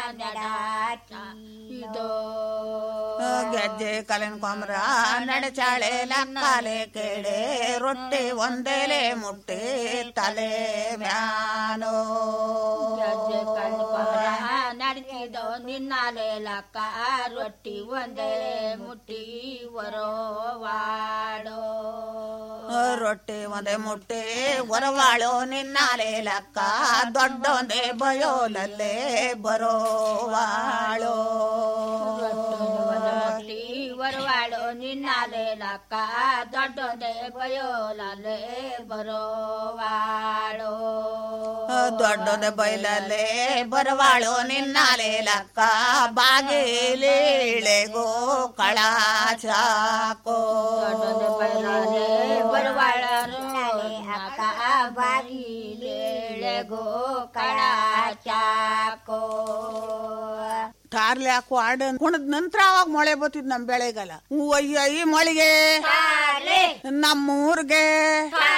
ನಡಾಚಿದೋ ಗೆಜ್ಜೆ ಕಾಲಿನ ಕೊಮ್ರ ನಡಚಾಳೆ ಲಕ್ಕಾಲೆ ಕೇಳೆ ರೊಟ್ಟಿ ಒಂದೇಲೆ ಮುಟ್ಟಿ ತಲೆ ಮ್ಯಾನೋ ಗೆಜ್ಜೆ ಕಾಲಿನ ಕೊಮರ ನಡಚಿದೋ ನಿನ್ನಾಲೆ ಲಕ್ಕ ರೊಟ್ಟಿ ಒಂದೇ ಮುಟ್ಟಿ ವರೋವಾಡೋ ರೊಟ್ಟಿ ಒಂದೇ ಮುಟ್ಟಿ ಹೊರವಾಳು ನಿನ್ನಾಲೆ ಲಕ್ಕ ದೊಡ್ಡೊಂದೇ ಬಯೋಲಲ್ಲೇ ಬರೋವಾಳು ಮುಟ್ಟಿ ವರವಾಳು ನಿನ್ನಾಲೆ ಲಕ್ಕ ದೊಡ್ಡೊಂದೇ ಬಯೋಲಲ್ಲೇ ಬರೋವಾಳು ದೊಡ್ಡೊಂದೇ ಬೈಲಲ್ಲೇ ಬರವಾಳು ನಿನ್ನಾಲೆ ಲಕ್ಕ ಬಾಗಿಲಿಳೆಗೋ ಕಳ ಚಾಕೋ ದೊಡ್ಡೊಂದೇ ಬಯಲಾಲೆ ಬರವಾಳ ಅಕ್ಕ ಬಾಗಿಲೇಳೆಗೋ ಕಳ ಚಾಕೋ ಕಾರ್ಲಿ ಹಾಕು ಆಡ ಕುಣದ್ ನಂತರ ಅವಾಗ ಮಳೆ ಬತ್ತಿದ್ ನಮ್ ಬೆಳೆಗಲ್ಲ ಅಯ್ಯ ಈ ಮಳೆಗೆ ನಮ್ಮೂರ್ಗೆ